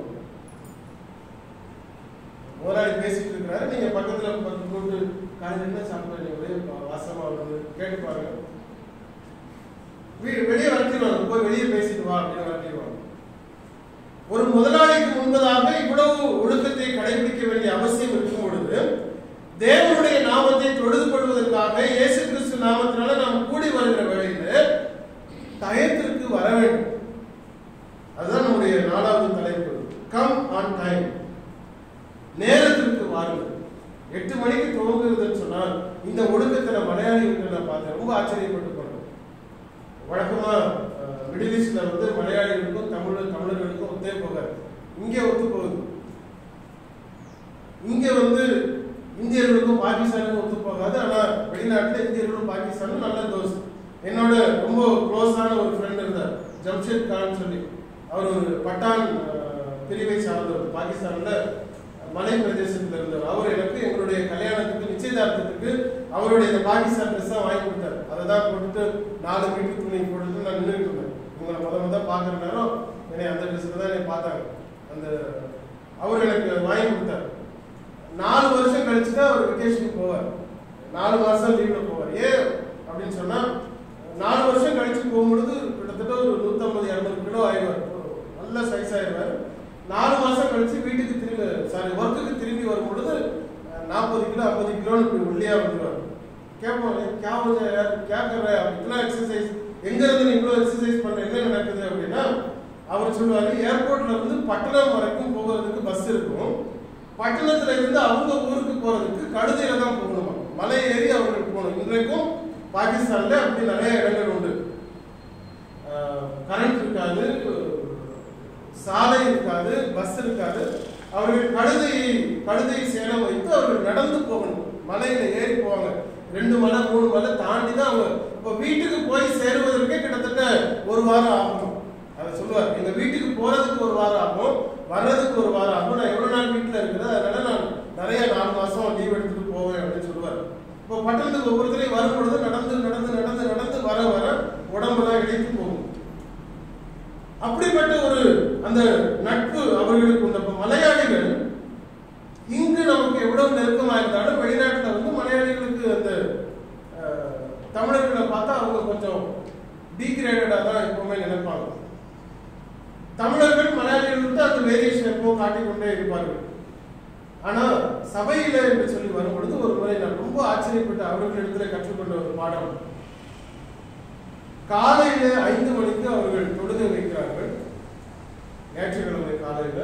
முதலாளி பேசிட்டு இருக்கிறாரு நீங்க பக்கத்துல பத்து போட்டு காலையில் என்ன சாப்பிட்டீங்க ஒரே வா- வாசமா வருது கேட்டு பாருங்க வீடு வெளியே வரட்டிடுவாங்க போய் வெளியே பேசிட்டு வா அப்படின்னு வரட்டிடுவாங்க ஒரு முதலாளிக்கு முன்பதாக இவ்வளவு ஒழுக்கத்தை கடைபிடிக்க வேண்டிய அவசியம் இருக்கும் பொழுது தேவனுடைய நாமத்தை தொழுது கொள்வதற்காக இயேசு கிறிஸ்து நாமத்தினால நாம் கூடி வருகிற வேளையில டயத்திற்கு வர வேண்டும் அதுதான் நம்முடைய நாலாவது தலைப்பு கம் ஆன் டைம் நேரத்திற்கு வாருங்கள் எட்டு மணிக்கு துவங்குறதுன்னு சொன்னால் இந்த ஒழுக்கத்தை நான் மலையாளிகளுக்கு நான் பார்த்தேன் ரொம்ப ஆச்சரியப்பட்டு போனேன் வழக்கமா அஹ், மிடில் ஈஸ்ட்ல வந்து மலையாளிகளுக்கும் தமிழ் தமிழர்களுக்கும் ஒத்தே போகாது இங்கே ஒத்து போகுது இங்க வந்து இந்தியர்களுக்கும் பாகிஸ்தானுக்கும் ஒத்து போகாது ஆனா வெளிநாட்டுல இந்தியர்களும் பாகிஸ்தானும் நல்ல தோஸ் என்னோட ரொம்ப க்ளோஸான ஒரு ஃப்ரெண்ட் இருந்தார் ஜம்ஷெட் கான் சொல்லி அவர் ஒரு பட்டான் அஹ், பிரிவை சார்ந்தவர் பாகிஸ்தான்ல மலை பிரதேசத்துல இருந்தவர் அவர் எனக்கு எங்களுடைய கல்யாணத்துக்கு நிச்சயதார்த்தத்துக்கு அவருடைய இந்த பாகிஸ்தான் ட்ரெஸ் தான் வாங்கி கொடுத்தாரு அதை தான் போட்டுட்டு நாலு மீட்டர் துணி போட்டுட்டு நான் நின்றுட்டு இருந்தேன் உங்களை முத முத பார்க்குற நேரம் என்னை அந்த ட்ரெஸ்ஸில் தான் என்னை பார்த்தாங்க அந்த அவர் எனக்கு வாங்கி கொடுத்தாரு நாலு வருஷம் கழிச்சு தான் அவர் வெக்கேஷனுக்கு போவார் நாலு மாசம் லீவ்ல போவார் ஏன் அப்படின்னு சொன்னா நாலு வருஷம் கழிச்சு போகும்பொழுது கிட்டத்தட்ட ஒரு நூத்தம்பது இரநூறு கிலோ ஆயிடுவார் நல்ல சைஸ் ஆயிடுவார் நாலு மாசம் கழிச்சு வீட்டுக்கு திரும்பி சாரி ஒர்க்குக்கு திரும்பி வரும் பொழுது நாற்பது கிலோ ஐம்பது கிலோன்னு இப்படி ஒல்லியா வந்துருவார் கேட்போம் கே வச்ச யார் கே கர் ரே இத்தனை எக்ஸசைஸ் எங்க இருந்து நீ இவ்வளோ எக்ஸசைஸ் பண்ற என்ன நடக்குது அப்படின்னா அவர் சொல்லுவாரு ஏர்போர்ட்ல இருந்து பட்டணம் வரைக்கும் போகிறதுக்கு பஸ் இருக்கும் பட்டணத்துல இருந்து அவங்க ஊருக்கு போறதுக்கு கழுதையில தான் போகணுமா மலை ஏறி அவங்களுக்கு போகணும் இன்றைக்கும் பாகிஸ்தான்ல அப்படி நிறைய இடங்கள் உண்டு கரண்ட் இருக்காது சாலை இருக்காது பஸ் இருக்காது அவர்கள் கழுதையை கழுதையை சேலம் வைத்து அவர்கள் நடந்து போகணும் மலையில ஏறி போவாங்க ரெண்டு மலை மூணு மலை தாண்டி தான் அவங்க இப்போ வீட்டுக்கு போய் சேருவதற்கே கிட்டத்தட்ட ஒரு வாரம் ஆகும் அதை சொல்லுவார் எங்க வீட்டுக்கு போறதுக்கு ஒரு வாரம் ஆகும் வர்றதுக்கு ஒரு வாரம் ஆகும் நான் எவ்வளவு நாள் வீட்டுல இருக்கிறேன் அதனால நான் நிறைய நாலு மாசம் லீவ் எடுத்துட்டு போவேன் அப்படின்னு சொல்லுவார் இப்போ பட்டணத்துக்கு ஒவ்வொருத்தரையும் வரும் பொழுது நடந்து நடந்து நடந்து நடந்து வர வர உடம்பெல்லாம் இழைத்து போகும் அப்படிப்பட்ட ஒரு அந்த நட்பு அவர்களுக்கு உண்டு அப்ப மலையாளிகள் இங்கு நமக்கு எவ்வளவு நெருக்கமா இருந்தாலும் வெளிநாட்டுல வந்து மலையாளிகளுக்கு அந்த அஹ், தமிழர்களை பார்த்தா அவங்க கொஞ்சம் டீக்ரேடடா தான் எப்பவுமே நினைப்பாங்க தமிழர்கள் மலையாளிகளுக்கு அந்த வேரியேஷன் எப்பவும் காட்டிக்கொண்டே இருப்பார்கள் ஆனா சபையில என்று சொல்லி வரும் பொழுது ஒரு முறை நான் ரொம்ப ஆச்சரியப்பட்டு அவர்களிடத்துல கற்றுக்கொண்ட ஒரு பாடம் காலையில ஐந்து மணிக்கு அவர்கள் தொழுகை வைக்கிறார்கள் ஞாயிற்றுக்கிழமை காலையில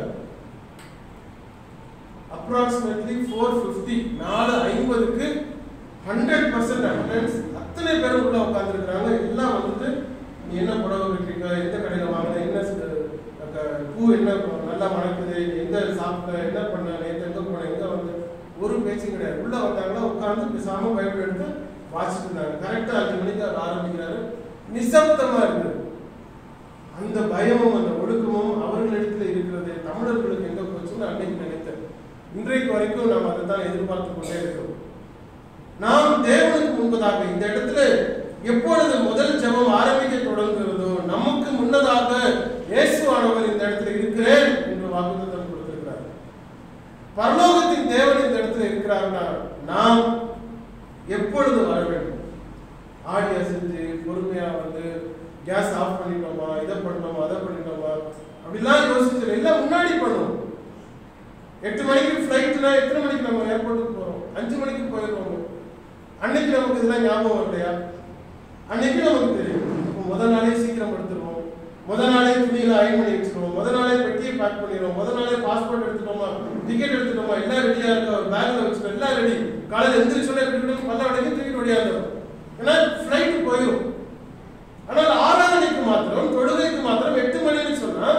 அப்ராக்சிமேட்லி ஃபோர் ஃபிஃப்டி நாலு ஐம்பதுக்கு ஹண்ட்ரட் பர்சன்ட் அட்டண்டன்ஸ் அத்தனை பேரும் உள்ள உட்காந்துருக்கிறாங்க எல்லாம் வந்துட்டு நீ என்ன புடவை கட்டிருக்க எந்த கடையில் வாங்கின என்ன ஸ்- க- பூ என்ன நல்லா மணக்குது எங்க சாப்பிட்ட என்ன பண்ண நேற்று எங்க போன எங்க வந்து ஒரு பேச்சும் கிடையாது உள்ள வந்தாங்கன்னா உட்கார்ந்து பேசாம பைபிள் எடுத்து வாசிட்டு இருந்தாங்க கரெக்டா அஞ்சு மணிக்கு அவர் ஆரம்பிக்கிறாரு நிசப்தமா இருந்தது அந்த பயமும் அந்த ஒழுக்கமும் அவர்களிடத்துல இருக்கிறது தமிழர்களுக்கு எங்க போச்சுன்னு அன்னைக்கு நினைத்தேன் இன்றைக்கு வரைக்கும் நாம் அதை தான் எதிர்பார்த்து கொண்டே இருக்கிறோம் நாம் தேவனுக்கு முன்பதாக இந்த இடத்துல எப்பொழுது முதல் ஜெபம் ஆரம்பிக்க தொடங்குகிறதோ நமக்கு முன்னதாக இயேசுவானவர் இந்த இடத்துல இருக்கிறேன் என்று வாக்குத்தத்தம் கொடுத்திருக்கிறார் பரலோகத்தின் தேவன் இந்த இடத்துல இருக்கிறார்னா நாம் எப்பொழுது வர வேண்டும் ஆடி அசைஞ்சு பொறுமையா வந்து கேஸ் ஆஃப் பண்ணிட்டோமா இதை பண்ணோமா அதை பண்ணிட்டோமா அப்படிலாம் யோசிச்சு எல்லாம் முன்னாடி பண்ணுவோம் எட்டு மணிக்கு ஃப்ளைட்னா எத்தனை மணிக்கு நம்ம ஏர்போர்ட்டுக்கு போறோம் அஞ்சு மணிக்கு போயிடுவோம் அன்னைக்கு நமக்கு இதெல்லாம் ஞாபகம் இல்லையா அன்னைக்கு நமக்கு தெரியும் அப்போ முத நாளே சீக்கிரம் எடுத்துருவோம் முத நாளே துணியில அயன் பண்ணி வச்சிருவோம் முத நாளே பெட்டியை பேக் பண்ணிடுவோம் முத நாளே பாஸ்போர்ட் எடுத்துட்டோமா டிக்கெட் எடுத்துட்டோமா எல்லாம் ரெடியா இருக்கா பேக்ல வச்சுட்டோம் எல்லாம் ரெடி காலையில எந்திரிச்சோட கிட்ட பல்ல உடனே தூக்கிட்டு ஓடியாந்துடும் ஏன்னா ஃப்ளைட் போயிடும் ஆனால் ஆராதனைக்கு மாத்திரம் தொழுகைக்கு மாத்திரம் எட்டு மணின்னு சொன்னா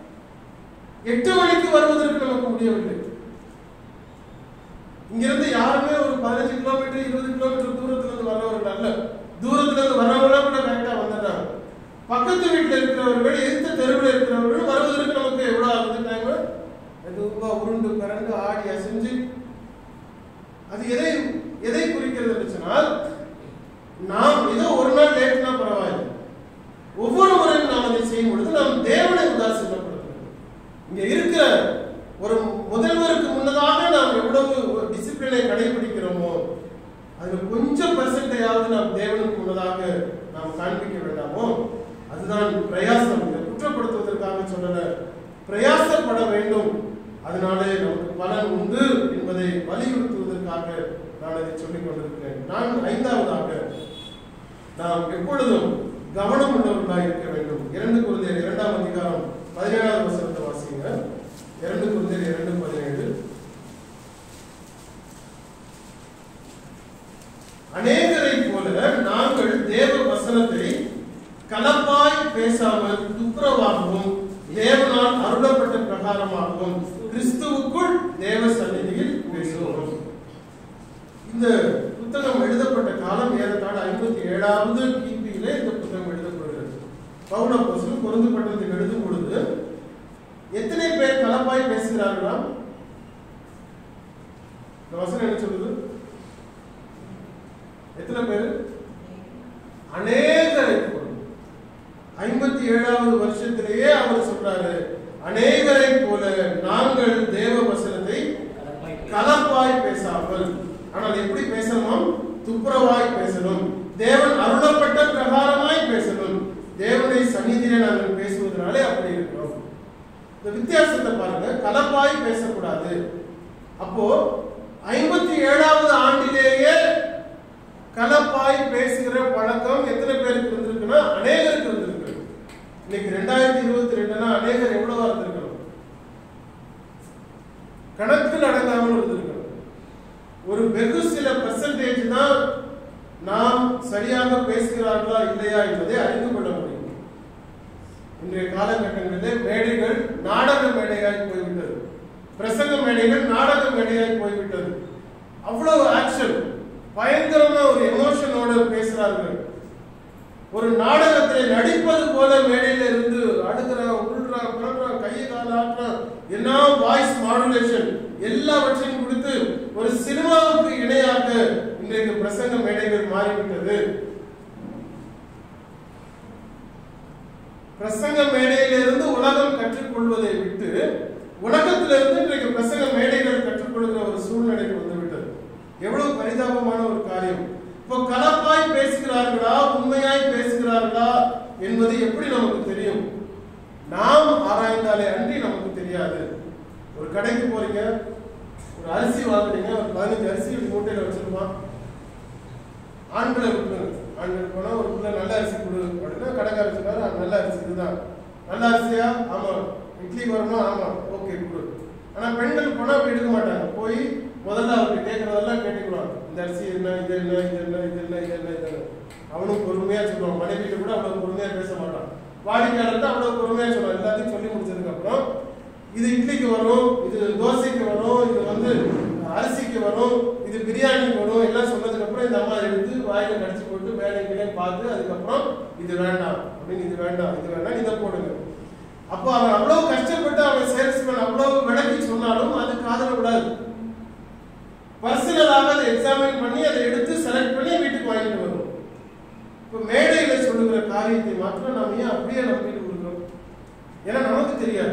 எட்டு மணிக்கு வருவதற்கு நமக்கு முடியவில்லை இங்கிருந்து யாருமே ஒரு பதினஞ்சு கிலோமீட்டர் இருபது கிலோமீட்டர் தூரத்துல இருந்து வர்றவர்கள் அல்ல தூரத்துல இருந்து வர்றவங்களா கூட கரெக்டா வந்துடுறாங்க பக்கத்து வீட்டுல இருக்கிறவர்கள் எதிர்த்த தெருவில் இருக்கிறவர்கள் வருவதற்கு நமக்கு எவ்வளவு ஆகுது டைம் மெதுவா உருண்டு பிறண்டு ஆடி அசைஞ்சு அது எதை எதை குறிக்கிறது என்று சொன்னால் நாம் ஏதோ ஒரு நாள் லேட்னா பரவாயில்லை ஒவ்வொரு முறையும் நாம் அதை செய்யும் பொழுது நாம் தேவனை உதாசீனப்படுத்துகிறோம் இங்க இருக்கிற ஒரு முதல்வருக்கு முன்னதாக நாம் எவ்வளவு டிசிப்ளினை கடைபிடிக்கிறோமோ அதுல கொஞ்சம் பெர்சென்டையாவது நாம் தேவனுக்கு முன்னதாக நாம் காண்பிக்க வேண்டாமோ அதுதான் பிரயாசம் இதை குற்றப்படுத்துவதற்காக சொல்லல பிரயாசப்பட வேண்டும் அதனாலே நமக்கு பலன் உண்டு என்பதை வலியுறுத்துவதற்காக நான் இதை சொல்லிக் கொண்டிருக்கிறேன் நான் ஐந்தாவதாக நாம் எப்பொழுதும் கவனம் உள்ளவர்களாக இருக்க வேண்டும் இரண்டு குழந்தையர் இரண்டாம் அதிகாரம் பதினேழாவது வசனத்தை வாசிங்க இரண்டு குழந்தையர் இரண்டு பதினேழு அநேகரை போல நாங்கள் தேவ வசனத்தை கலப்பாய் பேசாமல் துப்புரவாகவும் தேவனால் அருளப்பட்ட பிரகாரமாகவும் கிறிஸ்துவுக்குள் தேவ சந்நிதியில் பேசுவோம் இந்த புத்தகம் எழுதப்பட்ட காலம் ஏறத்தாழ ஐம்பத்தி ஏழாவது கிபியிலே இந்த புத்தகம் எழுதப்படுகிறது பவுல போசல் பொருந்து பட்டணத்துக்கு எழுதும் பொழுது எத்தனை பேர் கலப்பாய் பேசுகிறார்களாம் இந்த வசனம் என்ன சொல்லுது எத்தனை பேர் அநேகரை போல ஐம்பத்தி ஏழாவது வருஷத்திலேயே அவர் சொல்றாரு அநேகரை போல நாங்கள் தேவ வசனத்தை கலப்பாய் பேசாமல் ஆனால் எப்படி பேசணும் துப்புரவாய் பேசணும் தேவன் அருளப்பட்ட பிரகாரமாய் பேசணும் தேவனை சந்நிதியிலே நாங்கள் பேசுவதனாலே அப்படி இருக்கிறோம் இந்த வித்தியாசத்தை பாருங்க கலப்பாய் பேசக்கூடாது அப்போ ஐம்பத்தி ஏழாவது ஆண்டிலேயே கலப்பாய் பேசுகிற பழக்கம் எத்தனை பேருக்கு இருந்திருக்குன்னா அநேகருக்கு இருந்திருக்கு இன்னைக்கு ரெண்டாயிரத்தி இருபத்தி ரெண்டுனா அநேகர் எவ்வளவா இருந்திருக்கணும் கணக்கில் அடங்காமல் இருந்திருக்கணும் ஒரு வெகு சில பெர்சன்டேஜ் தான் நாம் சரியாக பேசுகிறார்களா இல்லையா என்பதை அறிந்து கொள்ள முடியும் இன்றைய காலகட்டங்களிலே மேடைகள் நாடக மேடையாய் போய்விட்டது பிரசங்க மேடைகள் நாடக மேடையாய் போய்விட்டது அவ்வளவு ஆக்ஷன் பயங்கரமா ஒரு எமோஷனோட பேசுறார்கள் ஒரு நாடகத்தில் நடிப்பது போல மேடையில இருந்து அடுக்கிற உள்றா புறா கையை கால ஆட்டுறா என்ன வாய்ஸ் மாடுலேஷன் எல்லாவற்றையும் கொடுத்து ஒரு சினிமாவுக்கு இணையாக இன்றைக்கு பிரசங்க மேடைகள் மாறிவிட்டது பிரசங்க மேடையிலிருந்து உலகம் கற்றுக்கொள்வதை விட்டு உலகத்திலிருந்து இன்றைக்கு பிரசங்க மேடைகள் கற்றுக்கொள்கிற ஒரு சூழ்நிலைக்கு வந்துவிட்டது எவ்வளவு பரிதாபமான ஒரு காரியம் இப்போ கலப்பாய் பேசுகிறார்களா உண்மையாய் பேசுகிறார்களா என்பது எப்படி நமக்கு தெரியும் நாம் ஆராய்ந்தாலே அன்றி நமக்கு தெரியாது ஒரு கடைக்கு போறீங்க ஒரு அரிசி வாங்குறீங்க ஒரு பதினஞ்சு அரிசி இப்படி மூட்டையில வச்சிருப்பான் ஆண்களை விட்டுருங்க ஆண்கள் போனா ஒரு பிள்ளை நல்ல அரிசி கொடு அப்படின்னா கடைக்காரர் சொன்னாரு "ஆ, நல்ல அரிசி இதுதான் நல்ல அரிசியா ஆமா இட்லி வரணும் ஆமா ஓகே கொடு ஆனா பெண்கள் போனா அப்படி எடுக்க மாட்டாங்க போய் முதல்ல அவருக்கு கேட்கறதெல்லாம் கேட்டுக்குவாங்க இந்த அரிசி என்ன இது என்ன இது என்ன இது என்ன இது என்ன இது என்ன அவனும் பொறுமையா சொல்லுவான் மனைவிட்டு கூட அவ்வளவு பொறுமையா பேச மாட்டான் வாடிக்கையாளர் அவ்வளவு பொறுமையா சொல்லுவான் எல்லாத்தையும் சொல்லி முடிச்சதுக்கு அப்புறம் இது இட்லிக்கு வரும் இது தோசைக்கு வரும் இது வந்து அரிசிக்கு வரும் இது பிரியாணிக்கு வரும் எல்லாம் சொன்னதுக்கு அப்புறம் இந்த அம்மா எடுத்து வாயில கடிச்சு போட்டு வேலைகளே பார்த்து அதுக்கப்புறம் இது வேண்டாம் அப்படின்னு இது வேண்டாம் இது வேண்டாம் இதை போடுங்க அப்போ அவன் அவ்வளவு கஷ்டப்பட்டு அவன் சேல்ஸ்மேன் அவ்வளவு விளக்கி சொன்னாலும் அது காதல விடாது பர்சனலாக அதை எக்ஸாமின் பண்ணி அதை எடுத்து செலக்ட் பண்ணி வீட்டுக்கு வாங்கிட்டு வரும் இப்போ மேடையில சொல்லுகிற காரியத்தை மாத்திரம் நாம ஏன் அப்படியே நம்பிட்டு கொடுக்கிறோம் ஏன்னா நமக்கு தெரியாது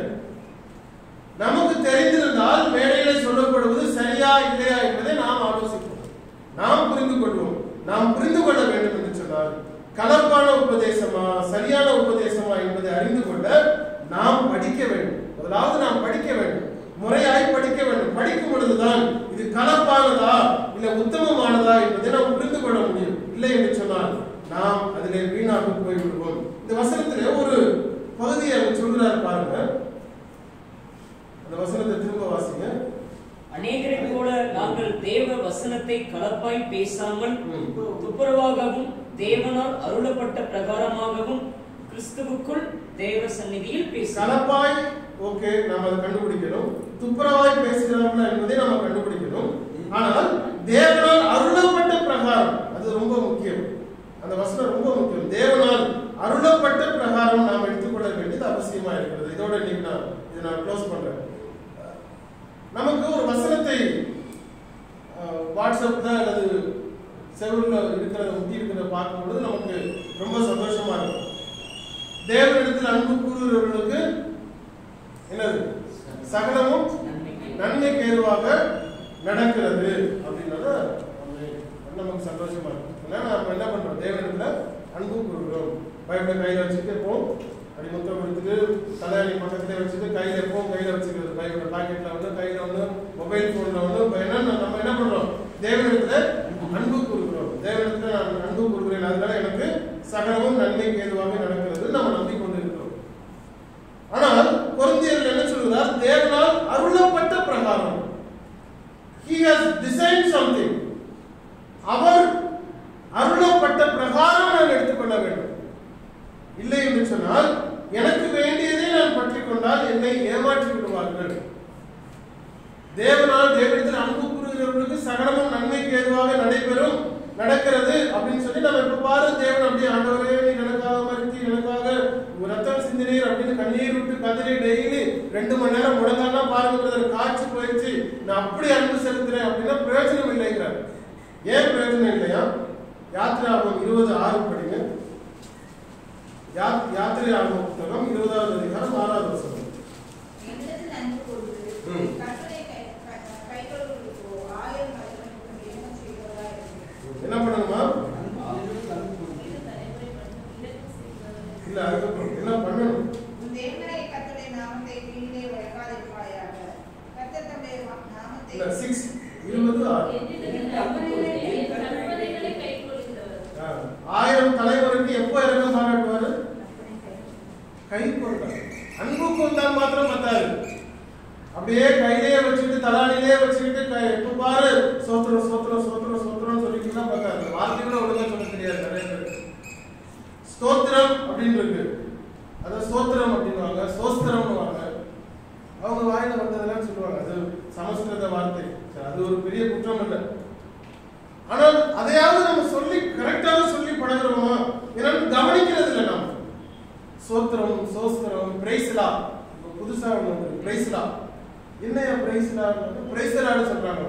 நமக்கு தெரிந்திருந்தால் மேடையில சொல்லப்படுவது சரியா இல்லையா என்பதை நாம் ஆலோசிப்போம் நாம் புரிந்து கொள்வோம் நாம் புரிந்து கொள்ள வேண்டும் என்று சொன்னால் கலப்பான உபதேசமா சரியான உபதேசமா என்பதை அறிந்து கொள்ள நாம் படிக்க வேண்டும் முதலாவது நாம் படிக்க வேண்டும் முறையாய் படிக்க வேண்டும் படிக்கும் பொழுதுதான் இது கலப்பானதா இல்ல உத்தமமானதா என்பதை நாம் புரிந்து கொள்ள முடியும் இல்லை என்று சொன்னால் நாம் அதிலே வீணாக போய் விடுவோம் இந்த வசனத்திலே ஒரு பகுதியை அவர் சொல்கிறார் பாருங்க அந்த வசனத்தை திரும்ப வாசிங்க அநேகரைப் போல நாங்கள் தேவ வசனத்தை கலப்பாய் பேசாமல் ம். துப்புரவாகவும் தேவனால் அருளப்பட்ட பிரகாரமாகவும் கிறிஸ்துவுக்குள் தேவ சந்நிதியில் பேசலாம் கலப்பாய் ஓகே நாம் அதை கண்டுபிடிக்கணும் துப்புரவாய் பேசுகிறார்களா என்பதை நாம கண்டுபிடிக்கணும் ஆனால் தேவனால் அருளப்பட்ட பிரகாரம் அது ரொம்ப முக்கியம் அந்த வசனம் ரொம்ப முக்கியம் தேவனால் அருளப்பட்ட பிரகாரம் நாம் எடுத்துக்கொள்ள வேண்டியது அவசியமா இருக்கிறது இதோட இன்னைக்கு நான் இதை நான் க்ளோஸ் பண்றேன் நமக்கு ஒரு வசனத்தை அஹ், வாட்ஸ்அப்ல அல்லது செவரில் இருக்கிறத ஒட்டி இருக்கிறத பார்க்கும்பொழுது நமக்கு ரொம்ப சந்தோஷமா இருக்கும் தேவனிடத்தில் அன்பு கூறுகிறவர்களுக்கு என்னது சகலமும் நன்மைக்கு ஏதுவாக நடக்கிறது அப்படின்றத நம்ம- நமக்கு சந்தோஷமா இருக்கு ஏன்னா நம்ம என்ன பண்றோம் தேவனிடத்துல அன்பு கூறுகிறோம் பைபிளை கையில வச்சுட்டு எப்போவும் அப்படி முத்தம் கொடுத்துட்டு தலையாணி பக்கத்துல வச்சுட்டு கையில எப்பவும் கையில வச்சுக்கிறது பைபிள பாக்கெட்ல ஒண்ணு கையில ஒண்ணு மொபைல் போன்ல ஒண்ணு இப்ப என்ன நம்ம என்ன பண்றோம் தேவனிடத்துல அன்பு கூறுகிறோம் தேவனிடத்துல நான் அன்பு கூறுகிறேன் அதனால எனக்கு சகலமும் நன்மைக்கு ஏதுவாக நடக்கிறது நம்ம நம்பிக்கொண்டு இருக்கிறோம் ஆனால் பொருந்தியர்கள் என்ன சொல்கிறார் தேவனால் அருளப்பட்ட பிரகாரம் he has designed something அவர் அருளப்பட்ட பிரகாரம் நான் எடுத்துக்கொள்ள வேண்டும் இல்லை என்று சொன்னால் எனக்கு வேண்டியதை நான் பற்றிக் கொண்டால் என்னை ஏமாற்றி விடுவார்கள் தேவனால் தேவனிடத்தில் அன்பு கூறுகிறவர்களுக்கு சகலமும் நன்மைக்கு ஏதுவாக நடைபெறும் நடக்கிறது அப்படின்னு சொல்லி நம்ம எப்ப பாரு தேவன் அப்படியே ஆண்டவரே நீ எனக்காக மறுத்தி எனக்காக ஒரு ரத்தம் சிந்தினீர் அப்படின்னு கண்ணீர் விட்டு கதறி டெய்லி ரெண்டு மணி நேரம் முடங்காலாம் பாருங்க brother, காய்ச்சி போயிடுச்சு நான் அப்படி அன்பு செலுத்துறேன் அப்படின்னா பிரயோஜனம் இல்லைங்கிறார் ஏன் பிரயோஜனம் இல்லையா யாத்திராகும் இருபது ஆறு படிங்க யா- யாத்திரை ஆகும் புத்தகம் இருபதாவது அதிகாரம் ஆறாவது வசனம் என்னிடத்தில் அன்பு கூர்ந்து, ம். கர்த்தரை கை- கை- கைக்கொள்வதற்கோ ஆயிரம் மனிதனுக்கும் இறைவன் செய்கிறவராய் இருக்கிறார். என்ன பண்ணணுமா இரு தலைமுறை மட்டும் இலக்கு செய்கிறவராய் இல்ல அதுக்கப்புறம் என்ன பண்ணணும் உன் தேவனாகிய கர்த்தருடைய நாமத்தை வீணிலே உழைக்காதிருப்பாயாக. கர்த்தர் தம்முடைய ம- நாமத்தை இல்ல சிக்ஸ் இருபது ஆறு ஆ. ஆயிரம் தலைவருக்கு எப்போ இறக்கம் பாராட்டுவாரு கை கொண்டார் அன்பு கொண்டால் மாத்திரம் பத்தாது அப்படியே கையிலேயே வச்சுக்கிட்டு தலானிலே வச்சுக்கிட்டு கை- எப்ப பாரு சோத்திரம் சோத்திரம் சோத்திரம் சோத்திரம் சொல்லிட்டுலாம் பத்தாது வார்த்தை கூட ஒழுங்கா சொல்ல தெரியாது நிறைய பேருக்கு ஸ்தோத்திரம் அப்படின்னு இருக்கு அத ஸ்தோத்திரம் அப்படின்னுவாங்க சோஸ்திரம்னு வாங்க அவங்க வாயில வந்ததெல்லாம் சொல்லுவாங்க அது சமஸ்கிருத வார்த்தை சரி, அது ஒரு பெரிய குற்றம் இல்லை ஆனால் அதையாவது நம்ம சொல்லி கரெக்டாக சொல்லி பழகுறோமா ஏன்னா கவனிக்கிறது இல்லை நாம் சோத்திரம் சோஸ்திரம் பிரைஸ்லா இப்போ புதுசா ஒன்று வந்து பிரைஸ்லா என்னையா பிரைஸ்லா பிரைஸ்லான்னு சொல்றாங்க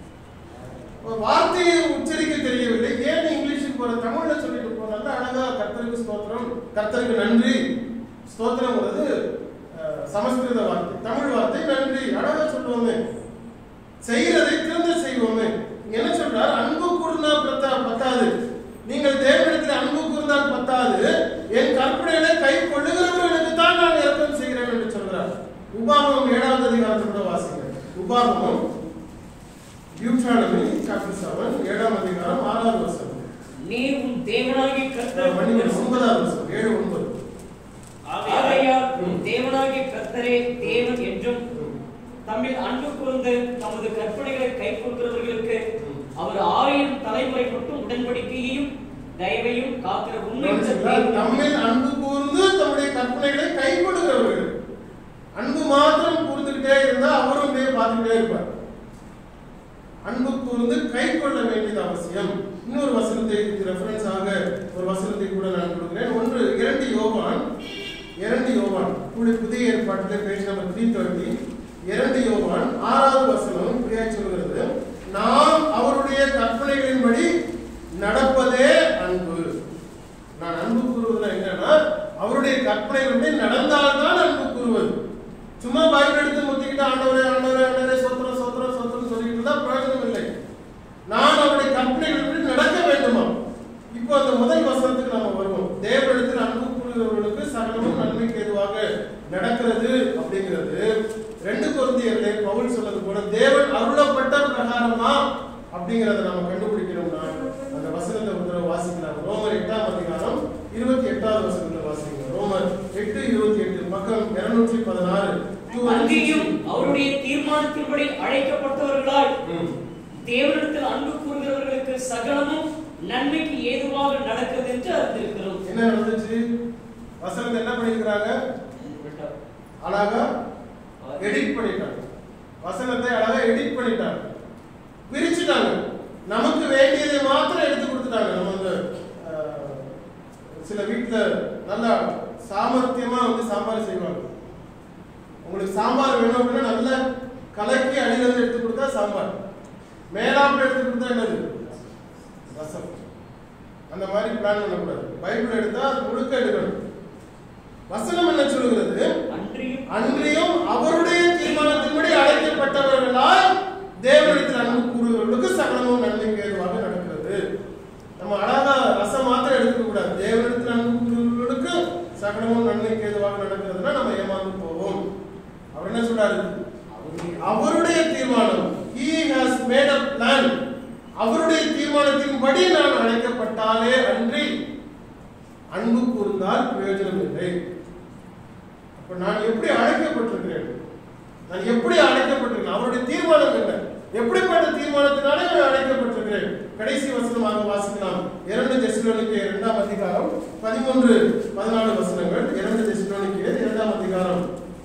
ஒரு வார்த்தையை உச்சரிக்க தெரியவில்லை ஏன் இங்கிலீஷுக்கு போற தமிழ்ல சொல்லிட்டு போ நல்ல அழகா கர்த்தருக்கு ஸ்தோத்திரம் கர்த்தருக்கு நன்றி ஸ்தோத்திரம்ங்கிறது அஹ், சமஸ்கிருத வார்த்தை தமிழ் வார்த்தை நன்றி அழகா சொல்லுவோமே செய்கிறதை திறந்து செய்வோமே இங்க என்ன சொல்றார் அன்பு கூர்ந்தா பத்தா பத்தாது நீங்கள் தேவனிடத்தில் அன்பு கூர்ந்தால் பத்தாது என் கற்பனைகளை கை கொள்ளுகிறவர்களுக்கு தான் நான் இறக்கம் செய்கிறேன் என்று சொல்றார் உபாகமம் ஏழாவது அதிகாரத்தோட வாசிங்க உபாகமம் டியூட்ரானமி சாப்டர் செவன் ஏழாம் அதிகாரம் ஆறாவது வசனம் நீர் உன் தேவனாகிய கர்த்தர் மன்னிக்கணும் ஒன்பதாவது வசனம் ஏழு ஒன்பது ஆகையால் ஆகையால் உன் தேவனாகிய கர்த்தரே தேவன் என்றும் தம்மில் அன்பு கூர்ந்து தமது கற்பனைகளை கைக்கொள்கிறவர்களுக்கு அவர் ஆயிரம் தலைமுறை மட்டும் உடன்படிக்கையையும் தயவையும் காக்கிற உண்மை உள்ள தேவன். நம்மில் அன்பு கூர்ந்து தம்முடைய கற்பனைகளை கைக்கொடுகிறவர்கள் அன்பு மாத்திரம் கூர்ந்துகிட்டே இருந்தா அவரும் இப்படியே பார்த்துக்கிட்டே இருப்பார் அன்பு கூர்ந்து கை கொள்ள வேண்டியது அவசியம் இன்னொரு வசனத்தை ரெஃபரன்ஸ் ஆக ஒரு வசனத்தை கூட நான் கொடுக்கிறேன் ஒன்று இரண்டு யோவான் இரண்டு யோவான் கூட புதிய ஏற்பாட்டிலே பேஜ் நம்பர் த்ரீ தேர்ட்டி இரண்டு யோவான் ஆறாவது வசனம் இப்படியா சொல்கிறது நாம் அவருடைய கற்பனைகளின்படி நடப்பதே அன்பு நான் அன்பு கூறுவதுல என்னன்னா அவருடைய கற்பனைகளுடைய நடந்தால்தான் அன்பு கூறுவது சும்மா பைபிள் எடுத்து முத்திக்கிட்டு ஆண்டவரே ஆண்டவரே ஆண்டவரே சோத்திரம் சோத்திரம் சோத்திரம் சொல்லிட்டு இருந்தா பிரயோஜனம் இல்லை நான் அவருடைய கற்பனைகளுக்கு நடக்க வேண்டுமா இப்போ அந்த முதல் வசனத்துக்கு நம்ம வருவோம் தேவனிடத்தில் அன்பு கூறுகிறவர்களுக்கு சகலமும் நன்மைக்கு ஏதுவாக நடக்கிறது அப்படிங்கிறது ரெண்டு குழந்தையர்களே பவுல் சொன்னது போல தேவன் அருளப்பட்ட பிரகாரமா அப்படிங்கறத நம்ம கண்டுபிடிக்கணும்னா அந்த வசனத்தை ஒரு தடவை வாசிக்கலாம் ரோமர் எட்டாம் அதிகாரம் இருபத்தி எட்டாவது வசனத்தை வாசிக்கணும் ரோமர் எட்டு இருபத்தி எட்டு பக்கம் இருநூற்றி பதினாறு அங்கேயும் அவருடைய தீர்மானத்தின்படி அழைக்கப்பட்டவர்களாய் ம். தேவனிடத்தில் அன்பு கூறுகிறவர்களுக்கு சகலமும் நன்மைக்கு ஏதுவாக நடக்கிறது என்று அறிந்திருக்கிறோம் என்ன நடந்துச்சு வசனத்தை என்ன பண்ணிருக்கிறாங்க அழகா எடிட் பண்ணிட்டாங்க வசனத்தை அழகா எடிட் பண்ணிட்டாங்க பிரிச்சுட்டாங்க நமக்கு வேண்டியதை மாத்திரம் எடுத்து கொடுத்துட்டாங்க நம்ம அந்த அஹ், சில வீட்டுல நல்லா சாமர்த்தியமா வந்து சாம்பார் செய்வாங்க உங்களுக்கு சாம்பார் வேணும் அப்படின்னா நல்லா கலக்கி அடியில இருந்து எடுத்து கொடுத்தா சாம்பார் மேலாப்புல எடுத்து கொடுத்தா என்னது ரசம் அந்த மாதிரி பிளான் பண்ணக்கூடாது பைபிள் எடுத்தா அது முழுக்க எடுக்கணும் வசனம் என்ன சொல்லுகிறது அன்றியும் அன்றியும் அவருடைய தீர்மானத்தின்படி அழைக்கப்பட்டவர்களால் தேவனிடத்தில் அன்பு கூறுகிறவர்களுக்கு சகலமும் நன்மைக்கு ஏதுவாக நடக்கிறது நம்ம அழகா ரசம் மாத்திரம் எடுத்துக்க கூடாது தேவனிடத்தில் அன்பு கூறுகிறவர்களுக்கு சகலமும் நன்மைக்கு ஏதுவாக நடக்கிறதுனா நம்ம ஏமாந்து போவோம் அவர் என்ன சொல்றாரு அவருடைய தீர்மானம் he has made a plan அவருடைய தீர்மானத்தின்படி நான் அழைக்கப்பட்டாலே அன்றி அன்பு கூர்ந்தால் பிரயோஜனம் இல்லை அப்ப நான் எப்படி அழைக்கப்பட்டிருக்கிறேன் நான் எப்படி அழைக்கப்பட்டிருக்கிறேன் அவருடைய தீர்மானம் என்ன எப்படிப்பட்ட தீர்மானத்தினாலே நான் அழைக்கப்பட்டிருக்கிறேன் கடைசி வசனமாக வாசிக்கலாம் இரண்டு தெசலோனிக்கே இரண்டாம் அதிகாரம் பதிமூன்று பதினாலு வசனங்கள் இரண்டு தெசலோனிக்கே இரண்டாம் அதிகாரம்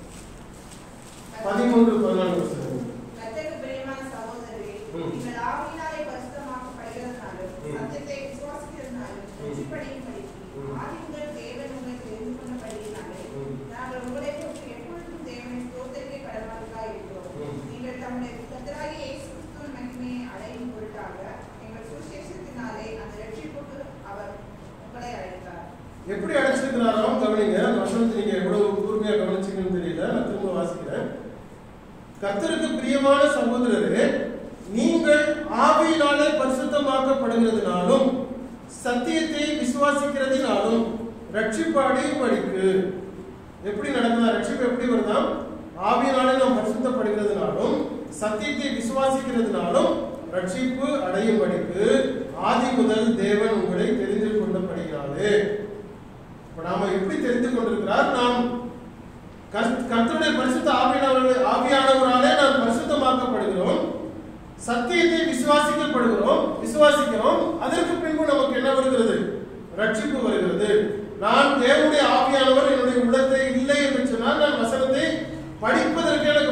பதிமூன்று பதினாலு வசனங்கள் கர்த்தருக்கு பிரியமான சகோதரரே, ம். நீங்கள் ஆவியினாலே பரிசுத்தமாக்கப்படுகிறதுனாலும், ம். சத்தியத்தை விசுவாசிக்கிறதுனாலும், ம். ரட்சிப்படையும்படி, ம். ஆதி முதல் தேவன் உங்களை தெரிந்து கொண்டபடியினாலே, ம். நாங்கள் உங்களை குறித்து எப்பொழுதும் தேவனை ஸ்தோத்திரிக்க கடமையுள்ளவர்களாய் இருக்கிறோம். ம். நீங்கள் தம்முடைய கர்த்தராகிய இயேசு கிறிஸ்துவின் மகிமையை அடையும் பொருட்டாக, எங்கள் சுவிசேஷத்தினாலே அந்த ரட்சிப்புக்கு அவர் உங்களை அழைத்தார் எப்படி அழைச்சிருக்கிறாரோ கவனிங்க அந்த வசனத்தை நீங்க எவ்வளவு கூர்மையா கவனிச்சீங்கன்னு தெரியல நான் திரும்ப வாசிக்கிறேன் கர்த்தருக்கு பிரியமான சகோதரரே நீங்கள் ஆவியினாலே பரிசுத்தமாக்கப்படுகிறதுனாலும் சத்தியத்தை விசுவாசிக்கிறதுனாலும் ரட்சிப்பு அடையும் படிக்கு எப்படி நடக்குதா ரட்சிப்பு எப்படி வருதாம் ஆவியினாலே நாம் பரிசுத்தப்படுகிறதுனாலும் சத்தியத்தை விசுவாசிக்கிறதுனாலும் ரட்சிப்பு அடையும் படிக்கு ஆதி முதல் தேவன் உங்களை தெரிந்து கொண்டபடியாலே இப்ப நாம எப்படி தெரிந்து கொண்டிருக்கிறார் நாம் கர்த்- கர்த்தருடைய பரிசுத்த ஆவியானவர்களே ஆவியானவராலே நாம் பரிசுத்தமாக்கப்படுகிறோம் சத்தியத்தை விசுவாசிக்கப்படுகிறோம் விசுவாசிக்கிறோம் அதற்கு பின்பு நமக்கு என்ன வருகிறது ரட்சிப்பு வருகிறது நான் தேவனுடைய ஆவியானவர் என்னுடைய உள்ளத்தை இல்லை என்று சொன்னால் நான் வசனத்தை படிப்பதற்கு எனக்கு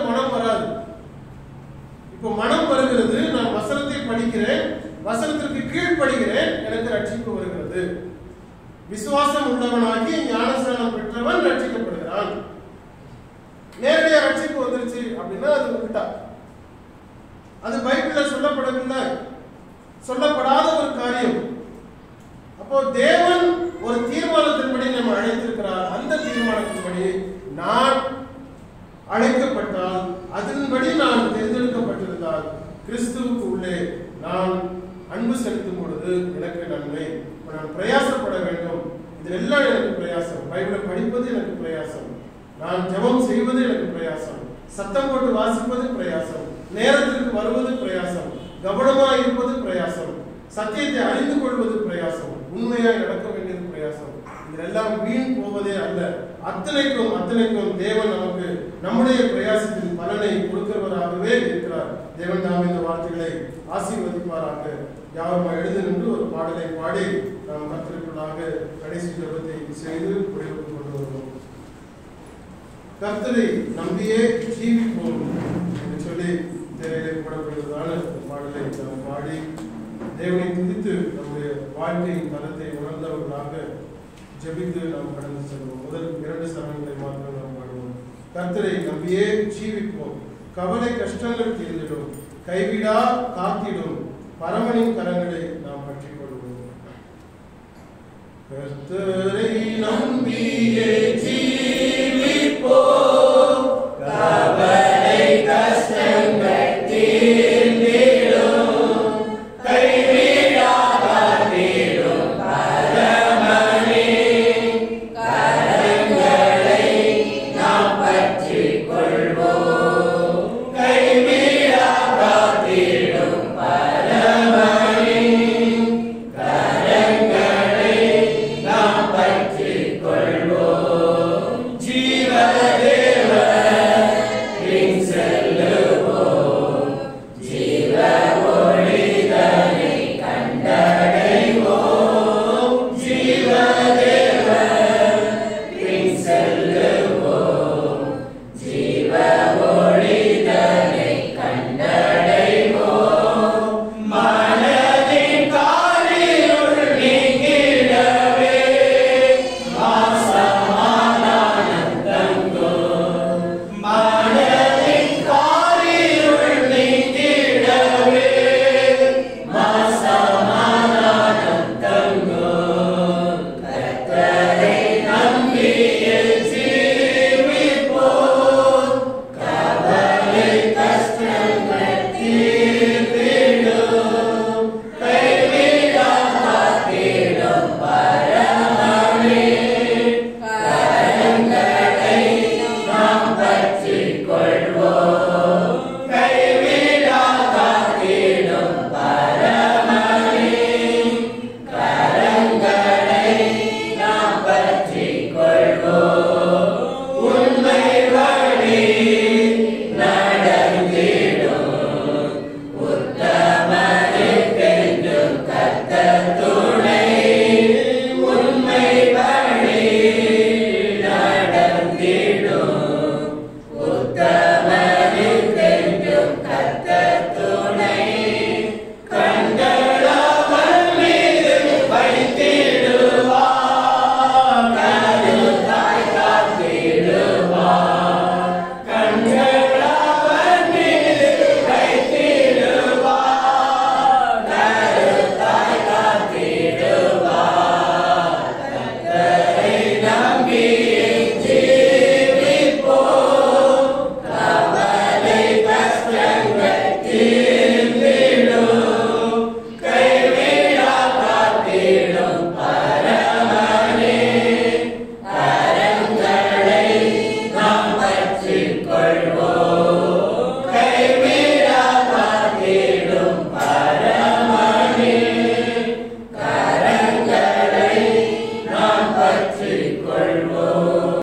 உள்ளவனாகி ஞானஸ்நானம் பெற்றவன் ரட்சிக்கப்படுகிறான் நேரடியா ரட்சிப்பு வந்துருச்சு அப்படின்னா அது உல்டா அது பைபிள்ல சொல்லப்படவில்லை சொல்லப்படாத ஒரு காரியம் அப்போ தேவன் ஒரு தீர்மானத்தின்படி நம்ம அழைத்திருக்கிறார் அந்த தீர்மானத்தின்படி நான் அழைக்கப்பட்டால் அதன்படி நான் தேர்ந்தெடுக்கப்பட்டிருந்தால் கிறிஸ்துவுக்கு உள்ளே நான் அன்பு செலுத்தும் பொழுது எனக்கு நன்மை இப்ப நான் பிரயாசப்பட வேண்டும் இதெல்லாம் எனக்கு பிரயாசம் பைபிளை படிப்பது எனக்கு பிரயாசம் நான் ஜெபம் செய்வது எனக்கு பிரயாசம் சத்தம் போட்டு வாசிப்பது பிரயாசம் நேரத்திற்கு வருவது பிரயாசம் கவனமாக இருப்பது பிரயாசம் சத்தியத்தை அறிந்து கொள்வது பிரயாசம் உண்மையாய் நடக்க வேண்டியது பிரயாசம் இதெல்லாம் வீண் போவதே அல்ல அத்தனைக்கும் அத்தனைக்கும் தேவன் நமக்கு நம்முடைய பிரயாசத்தின் பலனை கொடுக்கிறவராகவே இருக்கிறார் தேவன் நாம் இந்த வார்த்தைகளை ஆசீர்வதிப்பாராக யாரும் எழுந்து நின்று ஒரு பாடலை பாடி நாம் கத்திற்குள்ளாக கடைசி ஜெபத்தை செய்து முடிவுக்கு கொண்டு வருவோம் கர்த்தரை நம்பியே ஜீவிப்போம் என்று சொல்லி தேவையிலே போடப்படுவதான இந்த பாடலை நாம் பாடி தேவனை துதித்து நம்முடைய வாழ்க்கையின் தரத்தை உணர்ந்தவர்களாக ஜெபித்து நாம் கடந்து செல்வோம் முதல் இரண்டு சரணங்களை மாத்திரம் நாம் பாடுவோம் கர்த்தரை நம்பியே ஜீவிப்போம் கவலை கஷ்டங்கள் தீர்ந்திடும் கைவிடா காத்திடும் பரமனின் கரங்களை நாம் பற்றிக் கொள்வோம் கர்த்தரை நம்பியே